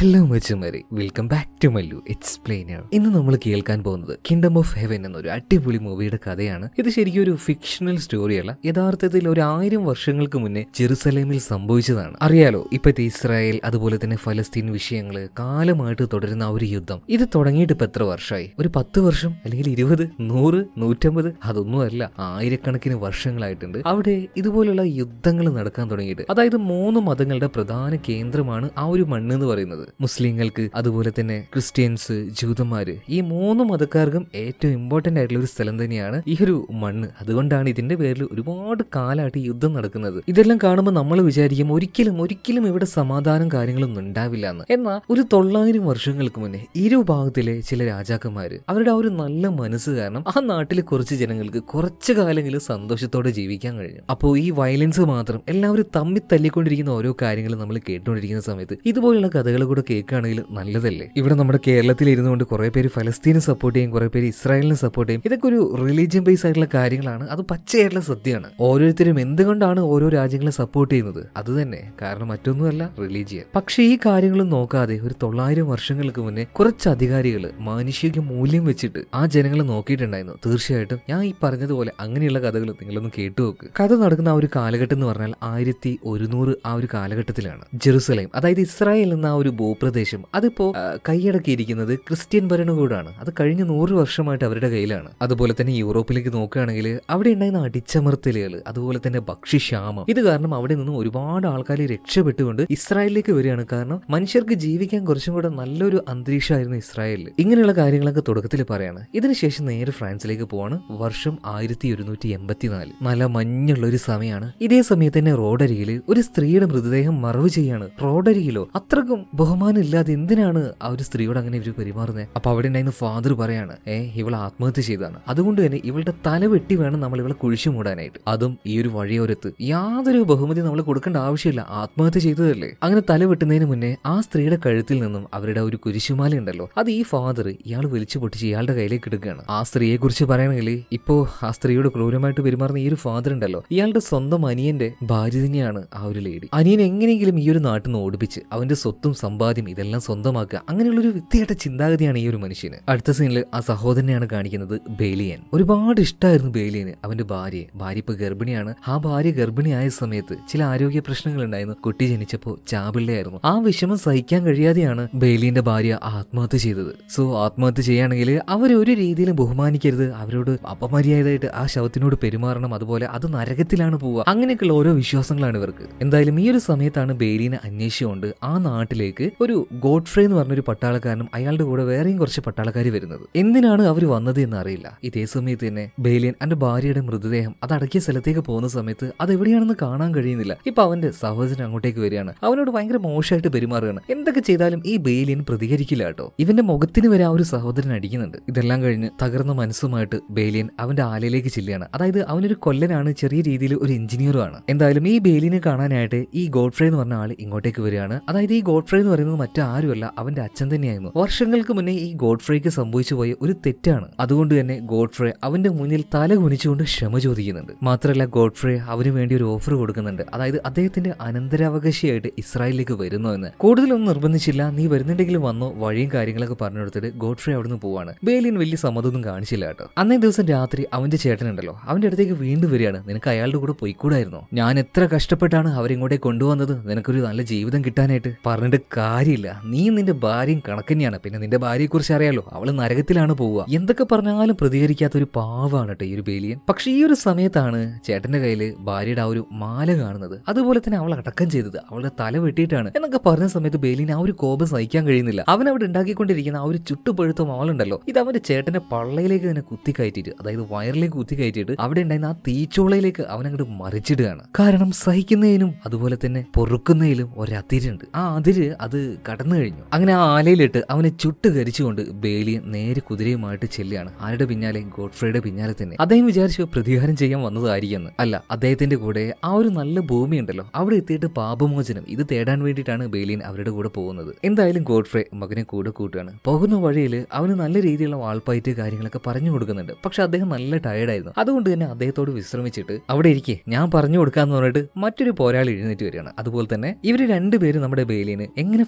Hello മച്ചുമാരി welcome back to Mallu explainer ഇന്ന് നമ്മൾ കേൾക്കാൻ പോകുന്നത് കിങ്ഡം ഓഫ് ഹെവൻ എന്നൊരു അടിപൊളി മൂവിയുടെ കഥയാണ് ഇത് ശരിക്കും ഒരു ഫിക്ഷണൽ സ്റ്റോറിയല്ല യഥാർത്ഥത്തിൽ ഒരു ആയിരം വർഷങ്ങൾക്ക് മുന്നേ ജെറുസലേമിൽ സംഭവിച്ചതാണ് അറിയാലോ ഇപ്പോഴത്തെ ഇസ്രായേൽ അതുപോലെ തന്നെ ഫലസ്തീൻ വിഷയങ്ങള് കാലമായിട്ട് തുടരുന്ന ആ ഒരു യുദ്ധം ഇത് തുടങ്ങിയിട്ട് ഇപ്പൊ എത്ര വർഷമായി ഒരു പത്ത് വർഷം അല്ലെങ്കിൽ ഇരുപത് നൂറ് നൂറ്റമ്പത് അതൊന്നുമല്ല ആയിരക്കണക്കിന് വർഷങ്ങളായിട്ടുണ്ട് അവിടെ ഇതുപോലുള്ള യുദ്ധങ്ങൾ നടക്കാൻ തുടങ്ങിയിട്ട് അതായത് മൂന്ന് മതങ്ങളുടെ പ്രധാന കേന്ദ്രമാണ് ആ ഒരു മണ്ണ് എന്ന് പറയുന്നത് മുസ്ലിങ്ങൾക്ക് അതുപോലെ തന്നെ ക്രിസ്ത്യൻസ് ജൂതന്മാര് ഈ മൂന്ന് മതക്കാർക്കും ഏറ്റവും ഇമ്പോർട്ടന്റ് ആയിട്ടുള്ള ഒരു സ്ഥലം തന്നെയാണ് ഈ ഒരു മണ്ണ് അതുകൊണ്ടാണ് ഇതിന്റെ പേരിൽ ഒരുപാട് കാലമായിട്ട് ഈ യുദ്ധം നടക്കുന്നത് ഇതെല്ലാം കാണുമ്പോൾ നമ്മൾ വിചാരിക്കും ഒരിക്കലും ഒരിക്കലും ഇവിടെ സമാധാനം കാര്യങ്ങളൊന്നും ഉണ്ടാവില്ല എന്ന് എന്നാൽ ഒരു തൊള്ളായിരം വർഷങ്ങൾക്ക് മുന്നേ ഇരുഭാഗത്തിലെ ചില രാജാക്കന്മാര് അവരുടെ ആ ഒരു നല്ല മനസ്സ് കാരണം ആ നാട്ടിലെ കുറച്ച് ജനങ്ങൾക്ക് കുറച്ചു കാലങ്ങളിൽ സന്തോഷത്തോടെ ജീവിക്കാൻ കഴിഞ്ഞു അപ്പോൾ ഈ വയലൻസ് മാത്രം എല്ലാവരും തമ്മിൽ തല്ലിക്കൊണ്ടിരിക്കുന്ന ഓരോ കാര്യങ്ങളും നമ്മൾ കേട്ടുകൊണ്ടിരിക്കുന്ന സമയത്ത് ഇതുപോലുള്ള കഥകൾ കൂടെ കേൾക്കുകയാണെങ്കിൽ നല്ലതല്ലേ ഇവിടെ നമ്മുടെ കേരളത്തിൽ ഇരുന്നുകൊണ്ട് കുറെ പേര് ഫലസ്തീനെ സപ്പോർട്ട് ചെയ്യും കുറെ പേര് ഇസ്രായേലിനെ സപ്പോർട്ട് ചെയ്യും ഇതൊക്കെ ഒരു റിലീജിയൻ ബേസ് ആയിട്ടുള്ള കാര്യങ്ങളാണ് അത് പച്ചയായിട്ടുള്ള സത്യമാണ് ഓരോരുത്തരും എന്തുകൊണ്ടാണ് ഓരോ രാജ്യങ്ങളെ സപ്പോർട്ട് ചെയ്യുന്നത് അത് തന്നെ കാരണം മറ്റൊന്നുമല്ല റിലീജിയൻ പക്ഷേ ഈ കാര്യങ്ങളും നോക്കാതെ ഒരു തൊള്ളായിരം വർഷങ്ങൾക്ക് മുന്നേ കുറച്ച് അധികാരികൾ മാനുഷിക മൂല്യം വെച്ചിട്ട് ആ ജനങ്ങളെ നോക്കിയിട്ടുണ്ടായിരുന്നു തീർച്ചയായിട്ടും ഞാൻ ഈ പറഞ്ഞതുപോലെ അങ്ങനെയുള്ള കഥകൾ നിങ്ങളൊന്ന് കേട്ടു നോക്ക് കഥ നടക്കുന്ന ആ ഒരു കാലഘട്ടം എന്ന് പറഞ്ഞാൽ ആയിരത്തി ഒരുന്നൂറ് ആ ഒരു കാലഘട്ടത്തിലാണ് ജെറുസലേം അതായത് ഇസ്രായേൽ എന്ന ആ ഒരു ഭൂപ്രദേശം അതിപ്പോ ആ, കൈയടക്കിയിരിക്കുന്നത് ക്രിസ്ത്യൻ ഭരണകൂടമാണ് അത് കഴിഞ്ഞ നൂറ് വർഷമായിട്ട് അവരുടെ കയ്യിലാണ് അതുപോലെ തന്നെ യൂറോപ്പിലേക്ക് നോക്കുകയാണെങ്കിൽ അവിടെ ഉണ്ടായിരുന്ന അടിച്ചമർത്തലുകൾ അതുപോലെ തന്നെ ഭക്ഷ്യക്ഷാമം ഇത് കാരണം അവിടെ നിന്നും ഒരുപാട് ആൾക്കാർ രക്ഷപ്പെട്ടുകൊണ്ട് ഇസ്രായേലിലേക്ക് വരികയാണ് കാരണം മനുഷ്യർക്ക് ജീവിക്കാൻ കുറച്ചും കൂടെ നല്ലൊരു അന്തരീക്ഷമായിരുന്നു ഇസ്രായേലിൽ ഇങ്ങനെയുള്ള കാര്യങ്ങളൊക്കെ തുടക്കത്തിൽ പറയാണ് ഇതിനുശേഷം നേരെ ഫ്രാൻസിലേക്ക് പോവാണ് വർഷം ആയിരത്തി ഒരുന്നൂറ്റി എൺപത്തിനാല് നല്ല മഞ്ഞുള്ള ഒരു സമയമാണ് ഇതേ സമയത്ത് തന്നെ റോഡരികിൽ ഒരു സ്ത്രീയുടെ മൃതദേഹം മറവ് ചെയ്യാണ് റോഡരികിലോ അത്രക്കും ബഹുമാനം ഇല്ലാതെ എന്തിനാണ് ആ ഒരു സ്ത്രീയോട് അങ്ങനെ ഇവർ പെരുമാറുന്നത് അപ്പൊ അവിടെ ഉണ്ടായിരുന്ന ഫാദർ പറയാണ് ഏ ഇവൾ ആത്മഹത്യ ചെയ്താണ് അതുകൊണ്ട് തന്നെ ഇവളുടെ തല വെട്ടി വേണം നമ്മൾ ഇവളെ കുഴിച്ചു മൂടാനായിട്ട് അതും ഈ ഒരു വഴിയോരത്ത് യാതൊരു ബഹുമതി നമ്മൾ കൊടുക്കേണ്ട ആവശ്യമില്ല ആത്മഹത്യ ചെയ്തതല്ലേ അങ്ങനെ തല വെട്ടുന്നതിന് മുന്നേ ആ സ്ത്രീയുടെ കഴുത്തിൽ നിന്നും അവരുടെ ഒരു കുരിശുമാല ഉണ്ടല്ലോ അത് ഈ ഫാദർ ഇയാൾ വലിച്ചു പൊട്ടിച്ച് ഇയാളുടെ കയ്യിലേക്ക് എടുക്കുകയാണ് ആ സ്ത്രീയെ കുറിച്ച് പറയുകയാണെങ്കിൽ ഇപ്പോ ആ സ്ത്രീയോട് ക്രൂരമായിട്ട് പെരുമാറുന്ന ഈ ഒരു ഫാദർ ഉണ്ടല്ലോ ഇയാളുടെ സ്വന്തം അനിയന്റെ ഭാര്യ തന്നെയാണ് ആ ഒരു ലേഡി അനിയൻ എങ്ങനെയെങ്കിലും ഈ ഒരു നാട്ടിൽ നിന്ന് ഓടിപ്പിച്ച് അവന്റെ സ്വത്തും സമ്പാദ്യം ഇതെല്ലാം സ്വന്തമാക്കുക അങ്ങനെയുള്ള ഒരു വ്യക്തിയായിട്ട് ചിന്താഗതിയാണ് ഈ ഒരു മനുഷ്യന് അടുത്ത സീനിൽ ആ സഹോദരനെയാണ് കാണിക്കുന്നത് ബേലിയൻ ഒരുപാട് ഇഷ്ടമായിരുന്നു ബേലിയന് അവന്റെ ഭാര്യയെ ഭാര്യ ഇപ്പൊ ഗർഭിണിയാണ് ആ ഭാര്യ ഗർഭിണിയായ സമയത്ത് ചില ആരോഗ്യ പ്രശ്നങ്ങൾ ഉണ്ടായിരുന്നു കുട്ടി ജനിച്ചപ്പോ ചാപിള്ളയായിരുന്നു ആ വിഷമം സഹിക്കാൻ കഴിയാതെയാണ് ബേലിയന്റെ ഭാര്യ ആത്മഹത്യ ചെയ്തത് സോ ആത്മഹത്യ ചെയ്യുകയാണെങ്കിൽ അവരെ ഒരു രീതിയിലും ബഹുമാനിക്കരുത് അവരോട് അപമര്യാദയായിട്ട് ആ ശവത്തിനോട് പെരുമാറണം അതുപോലെ അത് നരകത്തിലാണ് പോവുക അങ്ങനെയൊക്കെയുള്ള ഓരോ വിശ്വാസങ്ങളാണ് ഇവർക്ക് എന്തായാലും ഈ ഒരു സമയത്താണ് ബേലിനെ അന്വേഷിച്ചുകൊണ്ട് ആ നാട്ടിലേക്ക് ഒരു ഗോഡ്ഫ്രേ എന്ന് പറഞ്ഞൊരു പട്ടാളക്കാരനും അയാളുടെ കൂടെ വേറെയും കുറച്ച് പട്ടാളക്കാർ വരുന്നത് എന്തിനാണ് അവർ വന്നത് എന്ന് അറിയില്ല ഇതേ സമയത്ത് തന്നെ ബേലിയൻ എന്റെ ഭാര്യയുടെ മൃതദേഹം അത് അടക്കിയ സ്ഥലത്തേക്ക് പോകുന്ന സമയത്ത് അത് എവിടെയാണെന്ന് കാണാൻ കഴിയുന്നില്ല ഇപ്പൊ അവന്റെ സഹോദരൻ അങ്ങോട്ടേക്ക് വരികയാണ് അവനോട് ഭയങ്കര മോശമായിട്ട് പെരുമാറുകയാണ് എന്തൊക്കെ ചെയ്താലും ഈ ബേലിയൻ പ്രതികരിക്കില്ല കേട്ടോ ഇവന്റെ മുഖത്തിന് വരെ ആ ഒരു സഹോദരൻ അടിക്കുന്നുണ്ട് ഇതെല്ലാം കഴിഞ്ഞ് തകർന്ന മനസ്സുമായിട്ട് ബേലിയൻ അവന്റെ ആലയിലേക്ക് ചെല്ലുകയാണ് അതായത് അവനൊരു കൊല്ലനാണ് ചെറിയ രീതിയിൽ ഒരു എഞ്ചിനീയറും ആണ് എന്തായാലും ഈ ബേലിനെ കാണാനായിട്ട് ഈ ഗോഡ്ഫ്രേ എന്ന് പറഞ്ഞ ആൾ ഇങ്ങോട്ടേക്ക് വരികയാണ് അതായത് ഈ ഗോഡ്ഫ്രേ എന്ന് പറയുന്നത് മറ്റാരുമല്ല അവന്റെ അച്ഛൻ തന്നെയായിരുന്നു വർഷങ്ങൾക്ക് മുന്നേ ഈ ഗോഡ്ഫ്രേക്ക് സംഭവിച്ചു പോയ ഒരു തെറ്റാണ് അതുകൊണ്ട് തന്നെ ഗോഡ്ഫ്രേ അവന്റെ മുന്നിൽ തല കുനിച്ചുകൊണ്ട് ക്ഷമ ചോദിക്കുന്നുണ്ട് മാത്രമല്ല ഗോഡ്ഫ്രേ അവന് വേണ്ടി ഒരു ഓഫർ കൊടുക്കുന്നുണ്ട് അതായത് അദ്ദേഹത്തിന്റെ അനന്തരാവകാശിയായിട്ട് ഇസ്രായേലിലേക്ക് വരുന്നു എന്ന് കൂടുതലൊന്നും നിർബന്ധിച്ചില്ല നീ വരുന്നുണ്ടെങ്കിൽ വന്നോ വഴിയും കാര്യങ്ങളൊക്കെ പറഞ്ഞു കൊടുത്തിട്ട് ഗോഡ്ഫ്രേ അവിടുന്ന് പോവാണ് ബേലിയൻ വലിയ സമ്മതമൊന്നും കാണിച്ചില്ല കേട്ടോ അന്നേ ദിവസം രാത്രി അവന്റെ ചേട്ടനുണ്ടല്ലോ അവന്റെ അടുത്തേക്ക് വീണ്ടും വരികയാണ് നിനക്ക് അയാളുടെ കൂടെ പോയിക്കൂടായിരുന്നോ ഞാൻ എത്ര കഷ്ടപ്പെട്ടാണ് അവരിങ്ങോട്ടേ കൊണ്ടുവന്നത് നിനക്കൊരു നല്ല ജീവിതം കിട്ടാനായിട്ട് പറഞ്ഞിട്ട് കാര്യമില്ല നീ നിന്റെ ഭാര്യയും കണക്കന്നെയാണ് പിന്നെ നിന്റെ ഭാര്യയെ കുറിച്ച് അറിയാലോ അവള് നരകത്തിലാണ് പോവുക എന്തൊക്കെ പറഞ്ഞാലും പ്രതികരിക്കാത്ത ഒരു പാവാണ് കേട്ടോ ഈ ഒരു ബേലിയൻ പക്ഷെ ഈ ഒരു സമയത്താണ് ചേട്ടന്റെ കയ്യില് ഭാര്യയുടെ ആ ഒരു മാല കാണുന്നത് അതുപോലെ തന്നെ അവൾ അടക്കം ചെയ്തത് അവളുടെ തല വെട്ടിയിട്ടാണ് എന്നൊക്കെ പറഞ്ഞ സമയത്ത് ബേലിന് ആ ഒരു കോപം സഹിക്കാൻ കഴിയുന്നില്ല അവൻ അവിടെ ഉണ്ടാക്കിക്കൊണ്ടിരിക്കുന്ന ആ ഒരു ചുട്ടുപഴുത്ത മാളുണ്ടല്ലോ ഇത് അവന്റെ ചേട്ടന്റെ പള്ളയിലേക്ക് തന്നെ കുത്തി കയറ്റിയിട്ട് അതായത് വയറിലേക്ക് കുത്തി കയറ്റിയിട്ട് അവിടെ ഉണ്ടായിരുന്ന ആ തീച്ചോളയിലേക്ക് അവൻ അങ്ങോട്ട് മറിച്ചിടുകയാണ് കാരണം സഹിക്കുന്നതിനും അതുപോലെ തന്നെ പൊറുക്കുന്നതിലും ഒരതിരുണ്ട് ആ അതിര് അത് കടന്നു കഴിഞ്ഞു അങ്ങനെ ആ ആലയിലിട്ട് അവനെ ചുട്ട് കരിച്ചുകൊണ്ട് ബേലിയൻ നേരെ കുതിരയുമായിട്ട് ചെല്ലുകയാണ് ആരുടെ പിന്നാലെ ഗോഡ്ഫ്രൈയുടെ പിന്നാലെ തന്നെ അദ്ദേഹം വിചാരിച്ചു പ്രതികാരം ചെയ്യാൻ വന്നതായിരിക്കുമെന്ന് അല്ല അദ്ദേഹത്തിന്റെ കൂടെ ആ ഒരു നല്ല ഭൂമി ഉണ്ടല്ലോ അവിടെ എത്തിയിട്ട് പാപമോചനം ഇത് തേടാൻ വേണ്ടിയിട്ടാണ് ബേലിയൻ അവരുടെ കൂടെ പോകുന്നത് എന്തായാലും ഗോഡ്ഫ്രേ മകനെ കൂടെ കൂട്ടുകയാണ് പോകുന്ന വഴിയിൽ അവന് നല്ല രീതിയിലുള്ള വാൾപ്പയറ്റ് കാര്യങ്ങളൊക്കെ പറഞ്ഞു കൊടുക്കുന്നുണ്ട് പക്ഷെ അദ്ദേഹം നല്ല ടയർഡായിരുന്നു അതുകൊണ്ട് തന്നെ അദ്ദേഹത്തോട് വിശ്രമിച്ചിട്ട് അവിടെ ഇരിക്കെ ഞാൻ പറഞ്ഞു കൊടുക്കാന്ന് പറഞ്ഞിട്ട് മറ്റൊരു പോരാളി എഴുന്നേറ്റ് വരികയാണ് അതുപോലെ തന്നെ ഇവർ രണ്ടുപേരും നമ്മുടെ ബേലിയന് എങ്ങനെ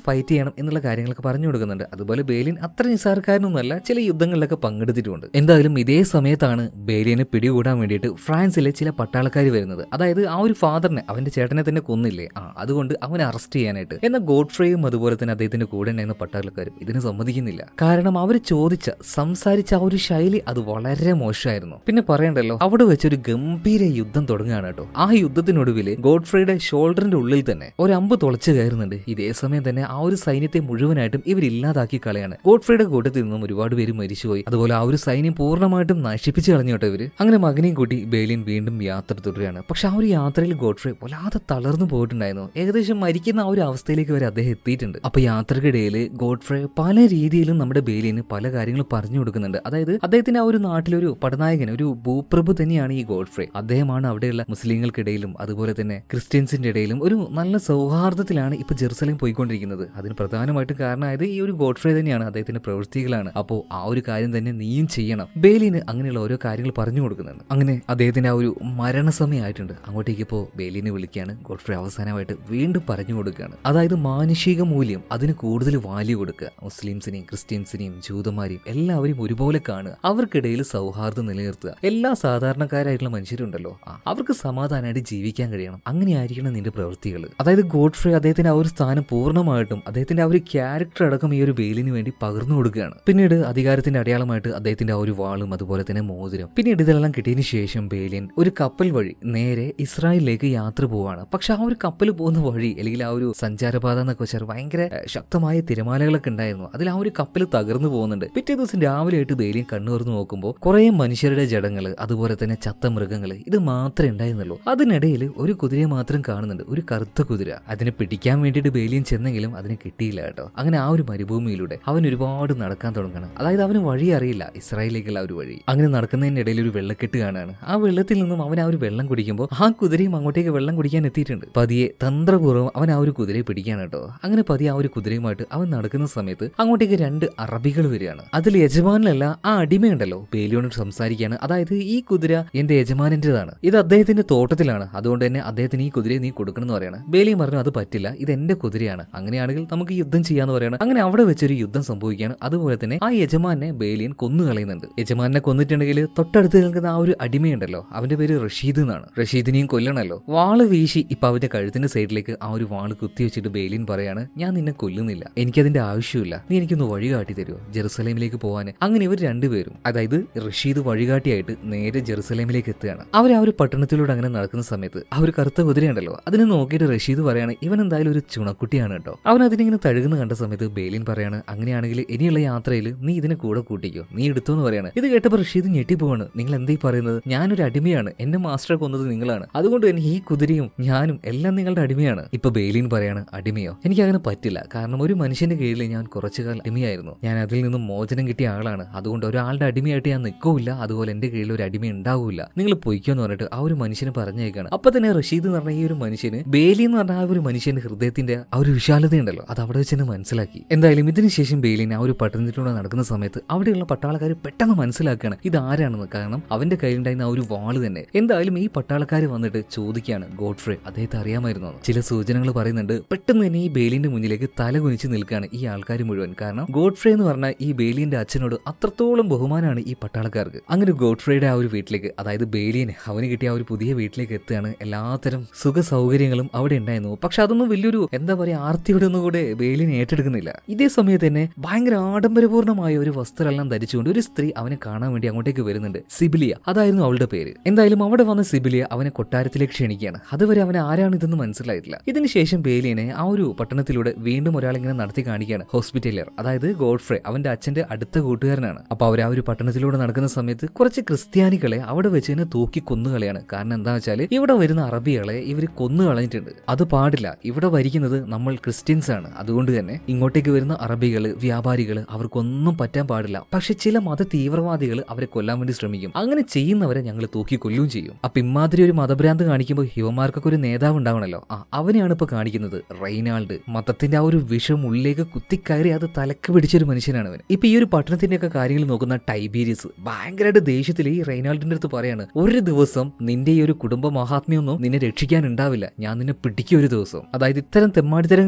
ഫൈറ്റ് ചെയ്യണം എന്നുള്ള കാര്യങ്ങളൊക്കെ പറഞ്ഞു കൊടുക്കുന്നുണ്ട് അതുപോലെ ബേലിൻ അത്ര നിസ്സാരക്കാരനൊന്നുമല്ല ചില യുദ്ധങ്ങളിലൊക്കെ പങ്കെടുത്തിട്ടുണ്ട് എന്തായാലും ഇതേ സമയത്താണ് ബേലിയനെ പിടികൂടാൻ വേണ്ടിയിട്ട് ഫ്രാൻസിലെ ചില പട്ടാളക്കാർ വരുന്നത് അതായത് ആ ഒരു ഫാദറിനെ അവന്റെ ചേട്ടനെ തന്നെ കൊന്നില്ലേ ആ അതുകൊണ്ട് അവനെ അറസ്റ്റ് ചെയ്യാനായിട്ട് എന്നാൽ ഗോഡ്ഫ്രേയും അതുപോലെ തന്നെ അദ്ദേഹത്തിന്റെ കൂടെ ഉണ്ടായിരുന്ന പട്ടാളക്കാരും ഇതിന് സമ്മതിക്കുന്നില്ല കാരണം അവർ ചോദിച്ച സംസാരിച്ച ആ ഒരു ശൈലി അത് വളരെ മോശമായിരുന്നു പിന്നെ പറയണ്ടല്ലോ അവിടെ വെച്ചൊരു ഗംഭീര യുദ്ധം തുടങ്ങുകയാണ് കേട്ടോ ആ യുദ്ധത്തിനൊടുവിൽ ഗോഡ്ഫ്രേയുടെ ഷോൾഡറിന്റെ ഉള്ളിൽ തന്നെ ഒരു അമ്പ് തുളച്ചു കയറുന്നുണ്ട് ഇതേ സമയം തന്നെ ആ ഒരു സൈന്യത്തെ മുഴുവനായിട്ടും ഇവർ ഇല്ലാതാക്കി കളയാണ് ഗോഡ്ഫ്രേയുടെ കൂട്ടത്തിൽ നിന്നും ഒരുപാട് പേര് മരിച്ചുപോയി അതുപോലെ ആ ഒരു സൈന്യം പൂർണ്ണമായിട്ടും നശിപ്പിച്ചു കളഞ്ഞു കേട്ടോ ഇവര് അങ്ങനെ മകനെയും കൂട്ടി ബേലിൻ വീണ്ടും യാത്ര തുടരുകയാണ് പക്ഷെ ആ ഒരു യാത്രയിൽ ഗോഡ്ഫ്രേ വല്ലാതെ തളർന്നു പോയിട്ടുണ്ടായിരുന്നു ഏകദേശം മരിക്കുന്ന ആ ഒരു അവസ്ഥയിലേക്ക് വരെ അദ്ദേഹം എത്തിയിട്ടുണ്ട് അപ്പൊ യാത്രക്കിടയിൽ ഗോഡ്ഫ്രേ പല രീതിയിലും നമ്മുടെ ബേലിന് പല കാര്യങ്ങളും പറഞ്ഞു കൊടുക്കുന്നുണ്ട് അതായത് അദ്ദേഹത്തിന്റെ ആ ഒരു നാട്ടിലൊരു പടനായകൻ ഒരു ഭൂപ്രഭു തന്നെയാണ് ഈ ഗോഡ്ഫ്രേ അദ്ദേഹമാണ് അവിടെയുള്ള മുസ്ലിങ്ങൾക്കിടയിലും അതുപോലെ തന്നെ ക്രിസ്ത്യൻസിന്റെ ഇടയിലും ഒരു നല്ല സൗഹാർദ്ദത്തിലാണ് ഇപ്പൊ ജെറുസലേം പോയിക്കൊണ്ടിരിക്കുന്നത് അതിന് പ്രധാനമായിട്ടും കാരണമായത് ഈ ഒരു ഗോഡ്ഫ്രേ തന്നെയാണ് അദ്ദേഹത്തിന്റെ പ്രവൃത്തികളാണ് അപ്പോൾ ആ ഒരു കാര്യം തന്നെ നീയും ചെയ്യണം ബേലിന് അങ്ങനെയുള്ള ഓരോ കാര്യങ്ങൾ പറഞ്ഞു കൊടുക്കുന്നുണ്ട് അങ്ങനെ അദ്ദേഹത്തിന്റെ ആ ഒരു മരണസമയമായിട്ടുണ്ട് അങ്ങോട്ടേക്ക് ഇപ്പോൾ ബേലിനെ വിളിക്കുകയാണ് ഗോഡ്ഫ്രേ അവസാനമായിട്ട് വീണ്ടും പറഞ്ഞു കൊടുക്കുകയാണ് അതായത് മാനുഷിക മൂല്യം അതിന് കൂടുതൽ വാല്യൂ കൊടുക്കുക മുസ്ലിംസിനെയും ക്രിസ്ത്യൻസിനെയും ജൂതന്മാരെയും എല്ലാവരെയും ഒരുപോലെ കാണുക അവർക്കിടയിൽ സൗഹാർദ്ദം നിലനിർത്തുക എല്ലാ സാധാരണക്കാരായിട്ടുള്ള മനുഷ്യരുണ്ടല്ലോ ആ, അവർക്ക് സമാധാനമായിട്ട് ജീവിക്കാൻ കഴിയണം അങ്ങനെയായിരിക്കണം നിന്റെ പ്രവൃത്തികൾ അതായത് ഗോഡ്ഫ്രേ അദ്ദേഹത്തിന്റെ ആ ഒരു സ്ഥാനം പൂർണ്ണമായിട്ടും അദ്ദേഹത്തിന്റെ ആ ഒരു ക്യാരക്ടർ അടക്കം ഈ ഒരു ബെയിലിന് വേണ്ടി പകർന്നു കൊടുക്കുകയാണ് പിന്നീട് അധികാരത്തിന്റെ അടയാളമായിട്ട് അദ്ദേഹത്തിന്റെ ആ ഒരു വാളും അതുപോലെ തന്നെ മോതിരം പിന്നീട് ഇതെല്ലാം കിട്ടിയതിന് ശേഷം ബേലിയൻ ഒരു കപ്പൽ വഴി നേരെ ഇസ്രായേലിലേക്ക് യാത്ര പോവാണ് പക്ഷെ ആ ഒരു കപ്പൽ പോകുന്ന വഴി അല്ലെങ്കിൽ ആ ഒരു സഞ്ചാരപാത എന്നൊക്കെ വെച്ചാൽ ഭയങ്കര ഏഹ്, ശക്തമായ തിരമാലകളൊക്കെ ഉണ്ടായിരുന്നു അതിൽ ആ ഒരു കപ്പൽ തകർന്നു പോകുന്നുണ്ട് പിറ്റേ ദിവസം രാവിലെ ആയിട്ട് ബേലിയൻ കണ്ണു തുറന്ന് നോക്കുമ്പോൾ കുറെ മനുഷ്യരുടെ ജടങ്ങൾ അതുപോലെ തന്നെ ചത്ത മൃഗങ്ങൾ ഇത് മാത്രമേ ഉണ്ടായിരുന്നുള്ളൂ അതിനിടയിൽ ഒരു കുതിരയെ മാത്രം കാണുന്നുണ്ട് ഒരു കറുത്ത കുതിര അതിനെ പിടിക്കാൻ വേണ്ടിയിട്ട് ബേലിയൻ ചെന്നെങ്കിലും അതിനെ കിട്ടിയില്ല കേട്ടോ അങ്ങനെ ആ ഒരു മരുഭൂമിയിലൂടെ അവൻ ഒരുപാട് നടക്കാൻ തുടങ്ങണം അതായത് അവന് വഴി അറിയില്ല ഇസ്രായേലിലേക്കുള്ള ആ ഒരു വഴി അങ്ങനെ നടക്കുന്നതിന്റെ ഇടയിൽ ഒരു വെള്ളക്കെട്ട് കാണാണ് ആ വെള്ളത്തിൽ നിന്നും അവൻ ആ ഒരു വെള്ളം കുടിക്കുമ്പോൾ ആ കുതിരയും അങ്ങോട്ടേക്ക് വെള്ളം കുടിക്കാൻ എത്തിയിട്ടുണ്ട് പതിയെ തന്ത്രപൂർവ്വം അവൻ ആ ഒരു കുതിരയെ പിടിക്കാൻ കേട്ടോ അങ്ങനെ പതിയെ ആ ഒരു കുതിരയുമായിട്ട് അവൻ നടക്കുന്ന സമയത്ത് അങ്ങോട്ടേക്ക് രണ്ട് അറബികൾ വരികയാണ് അതിൽ യജമാനല്ല ആ അടിമയുണ്ടല്ലോ ബേലിയോട് സംസാരിക്കുകയാണ് അതായത് ഈ കുതിര എന്റെ യജമാനന്റേതാണ് ഇത് അദ്ദേഹത്തിന്റെ തോട്ടത്തിലാണ് അതുകൊണ്ട് തന്നെ അദ്ദേഹത്തിന് ഈ കുതിരയെ നീ കൊടുക്കണം എന്ന് പറയാണ് ബേലിയും പറഞ്ഞു അത് പറ്റില്ല ഇത് എന്റെ കുതിരയാണ് അങ്ങനെയാണെങ്കിൽ നമുക്ക് യുദ്ധം ചെയ്യാന്ന് പറയാണ് അങ്ങനെ അവിടെ വെച്ചൊരു യുദ്ധം സംഭവിക്കുകയാണ് അതുപോലെ തന്നെ ആ യജമാനെ ബേലിയൻ കൊന്നു കളയുന്നുണ്ട് യജമാനെ കൊന്നിട്ടുണ്ടെങ്കിൽ തൊട്ടടുത്ത് നിൽക്കുന്ന ആ ഒരു അടിമയുണ്ടല്ലോ അവന്റെ പേര് റഷീദ് എന്നാണ് റഷീദിനെയും കൊല്ലണല്ലോ വാള് വീശി ഇപ്പൊ അവന്റെ കഴുത്തിന്റെ സൈഡിലേക്ക് ആ ഒരു വാള് കുത്തി വെച്ചിട്ട് ബേലിൻ പറയാണ് ഞാൻ നിന്നെ കൊല്ലുന്നില്ല എനിക്കതിന്റെ ആവശ്യമില്ല നീ എനിക്കൊന്ന് വഴി കാട്ടി തരുമോ ജെറുസലേമിലേക്ക് പോകാൻ അങ്ങനെ ഇവർ രണ്ടുപേരും അതായത് റഷീദ് വഴികാട്ടിയായിട്ട് നേരെ ജെറുസലേമിലേക്ക് എത്തുകയാണ് അവർ ആ ഒരു പട്ടണത്തിലൂടെ അങ്ങനെ നടക്കുന്ന സമയത്ത് ആ ഒരു കറുത്ത കുതിരയുണ്ടല്ലോ അതിനെ നോക്കിയിട്ട് റഷീദ് പറയാണ് ഇവൻ എന്തായാലും ഒരു ചുണക്കുട്ടിയാണ് കേട്ടോ അവൻ അതിനിങ്ങനെ തഴുകുന്ന കണ്ട സമയത്ത് ബേലിൻ പറയാണ് അങ്ങനെയാണെങ്കിൽ ഇനിയുള്ള യാത്രയിൽ നീ ഇതിനെ കൂടെ കൂട്ടിക്കോ നീ എടുത്തോ എന്ന് പറയാണ് ഇത് കേട്ടപ്പോൾ റഷീദ് ഞെട്ടിപ്പോവാണ് നിങ്ങൾ എന്തേ പറയുന്നത് ഞാനൊരു അടിമയാണ് എന്റെ മാസ്റ്ററെ കൊന്നത് നിങ്ങളാണ് അതുകൊണ്ട് തന്നെ ഈ കുതിരയും ഞാനും എല്ലാം നിങ്ങളുടെ അടിമയാണ് ഇപ്പൊ ബെയിലിൻ പറയാണ് അടിമയോ എനിക്ക് അങ്ങനെ പറ്റില്ല കാരണം ഒരു മനുഷ്യന്റെ കീഴിൽ ഞാൻ കുറച്ചു കാലം അടിമയായിരുന്നു ഞാൻ അതിൽ നിന്നും മോചനം കിട്ടിയ ആളാണ് അതുകൊണ്ട് ഒരാളുടെ അടിമയായിട്ട് ഞാൻ നിൽക്കൂല അതുപോലെ എന്റെ കീഴിൽ ഒരു അടിമ ഉണ്ടാവില്ല നിങ്ങൾ പൊയ്ക്കോന്ന് പറഞ്ഞിട്ട് ആ ഒരു മനുഷ്യന് പറഞ്ഞേക്കാണ് അപ്പൊ തന്നെ റഷീദ് എന്ന് പറഞ്ഞ ഈ ഒരു മനുഷ്യന് ബേലി എന്ന് പറഞ്ഞ ആ ഒരു മനുഷ്യന്റെ ഹൃദയത്തിന്റെ ആ ഒരു വിശാലത ഉണ്ടല്ലോ അത് അവിടെ വെച്ച് തന്നെ മനസ്സിലാക്കി എന്തായാലും ഇതിന് ശേഷം ബെയിലിൻ ആ ഒരു പട്ടണത്തിലൂടെ നടക്കുന്ന സമയത്ത് അവിടെയുള്ള പട്ടാളക്കാർ പെട്ടെന്ന് മനസ്സിലാക്കുകയാണ് ഇത് ആരാണെന്ന് കാരണം അവന്റെ കയ്യിലുണ്ടായിരുന്ന ആ ഒരു വാള് തന്നെ എന്തായാലും ഈ പട്ടാളക്കാർ വന്നിട്ട് ചോദിക്കുകയാണ് ഗോഡ്ഫ്രേ അദ്ദേഹത്തെ അറിയാമായിരുന്നു എന്ന്. ചില സൂചനകൾ പറയുന്നുണ്ട് പെട്ടെന്ന് തന്നെ ഈ ബേലിന്റെ മുന്നിലേക്ക് തല കുനിച്ച് നിൽക്കുകയാണ് ഈ ആൾക്കാർ മുഴുവൻ കാരണം ഗോഡ്ഫ്രേ എന്ന് പറഞ്ഞ ഈ ബേലിന്റെ അച്ഛനോട് അത്രത്തോളം ബഹുമാനമാണ് ഈ പട്ടാളക്കാർക്ക് അങ്ങനെ ഗോഡ്ഫ്രേയുടെ ആ ഒരു വീട്ടിലേക്ക് അതായത് ബേലിയന് അവന് കിട്ടിയ ആ ഒരു പുതിയ വീട്ടിലേക്ക് എത്തുകയാണ് എല്ലാത്തരം സുഖ സൗകര്യങ്ങളും അവിടെ ഉണ്ടായിരുന്നു പക്ഷെ അതൊന്നും വലിയൊരു എന്താ പറയാ ആർത്തിയുടെ ഒന്നും കൂടെ ബേലിയൻ ഏറ്റെടുക്കുന്നില്ല ഇതേ സമയത്ത് തന്നെ ഭയങ്കര ആഡംബരപൂർണ്ണമായ ഒരു വസ്ത്രമെല്ലാം ധരിച്ചുകൊണ്ട് ഒരു സ്ത്രീ അവനെ കാണാൻ വേണ്ടി അങ്ങോട്ടേക്ക് വരുന്നുണ്ട് സിബിലിയ അതായിരുന്നു അവളുടെ പേര് എന്തായാലും അവിടെ വന്ന സിബിലിയ അവനെ കൊട്ടാരത്തിലേക്ക് ക്ഷണിക്കുകയാണ് അതുവരെ അവനെ ആരാണ് ഇതെന്ന് മനസ്സിലായിട്ടില്ല ഇതിനുശേഷം ബേലിയനെ ആ ഒരു പട്ടണത്തിലൂടെ വീണ്ടും ഒരാളിങ്ങനെ നടത്തി കാണിക്കുകയാണ് ഹോസ്പിറ്റലർ അതായത് ഗോഡ്ഫ്രേ അവന്റെ അച്ഛന്റെ അടുത്ത കൂട്ടുകാരനാണ് അപ്പൊ അവർ ആ ഒരു പട്ടണത്തിലൂടെ നടക്കുന്ന സമയത്ത് കുറച്ച് ക്രിസ്ത്യാനികളെ അവിടെ വെച്ച് തന്നെ തൂക്കി കൊന്നുകളയാണ് കാരണം എന്താ വെച്ചാൽ ഇവിടെ വരുന്ന അറബികളെ ഇവർ കൊന്നു കളഞ്ഞിട്ടുണ്ട് അത് പാടില്ല ഇവിടെ ഭരിക്കുന്നത് നമ്മൾ ക്രിസ്ത്യൻസ് ആണ് അതുകൊണ്ട് തന്നെ ഇങ്ങോട്ടേക്ക് വരുന്ന അറബികൾ വ്യാപാരികൾ അവർക്കൊന്നും പറ്റാൻ പാടില്ല പക്ഷെ ചില മത തീവ്രവാദികൾ അവരെ കൊല്ലാൻ വേണ്ടി ശ്രമിക്കും അങ്ങനെ ചെയ്യുന്നവരെ ഞങ്ങൾ തൂക്കി കൊല്ലുകയും ചെയ്യും അപ്പൊ ഇമാതിരി ഒരു മതഭ്രാന്ത് കാണിക്കുമ്പോൾ ഹിവന്മാർക്കൊക്കെ ഒരു നേതാവ് ഉണ്ടാവണല്ലോ ആ അവനെയാണ് ഇപ്പൊ കാണിക്കുന്നത് റെയ്നാൾഡ് മതത്തിന്റെ ആ ഒരു വിഷം ഉള്ളിലേക്ക് കുത്തിക്കയറി അത് തലക്ക് പിടിച്ചൊരു മനുഷ്യനാണ് അവൻ ഇപ്പൊ ഈ ഒരു പട്ടണത്തിന്റെ ഒക്കെ കാര്യങ്ങൾ നോക്കുന്ന ടൈബീരിയസ് ഭയങ്കരമായിട്ട് ദേഷ്യത്തിൽ ഈ റെയ്നാൾഡിന്റെ അടുത്ത് പറയാണ് ഒരു ദിവസം നിന്റെ ഈ ഒരു കുടുംബ മഹാത്മ്യമൊന്നും നിന്നെ രക്ഷിക്കാൻ ഉണ്ടാവില്ല ഞാൻ നിന്നെ പിടിക്കും ഒരു ദിവസം അതായത് ഇത്തരം തെമ്മാടിത്തരങ്ങൾ കാണിച്ചിട്ട്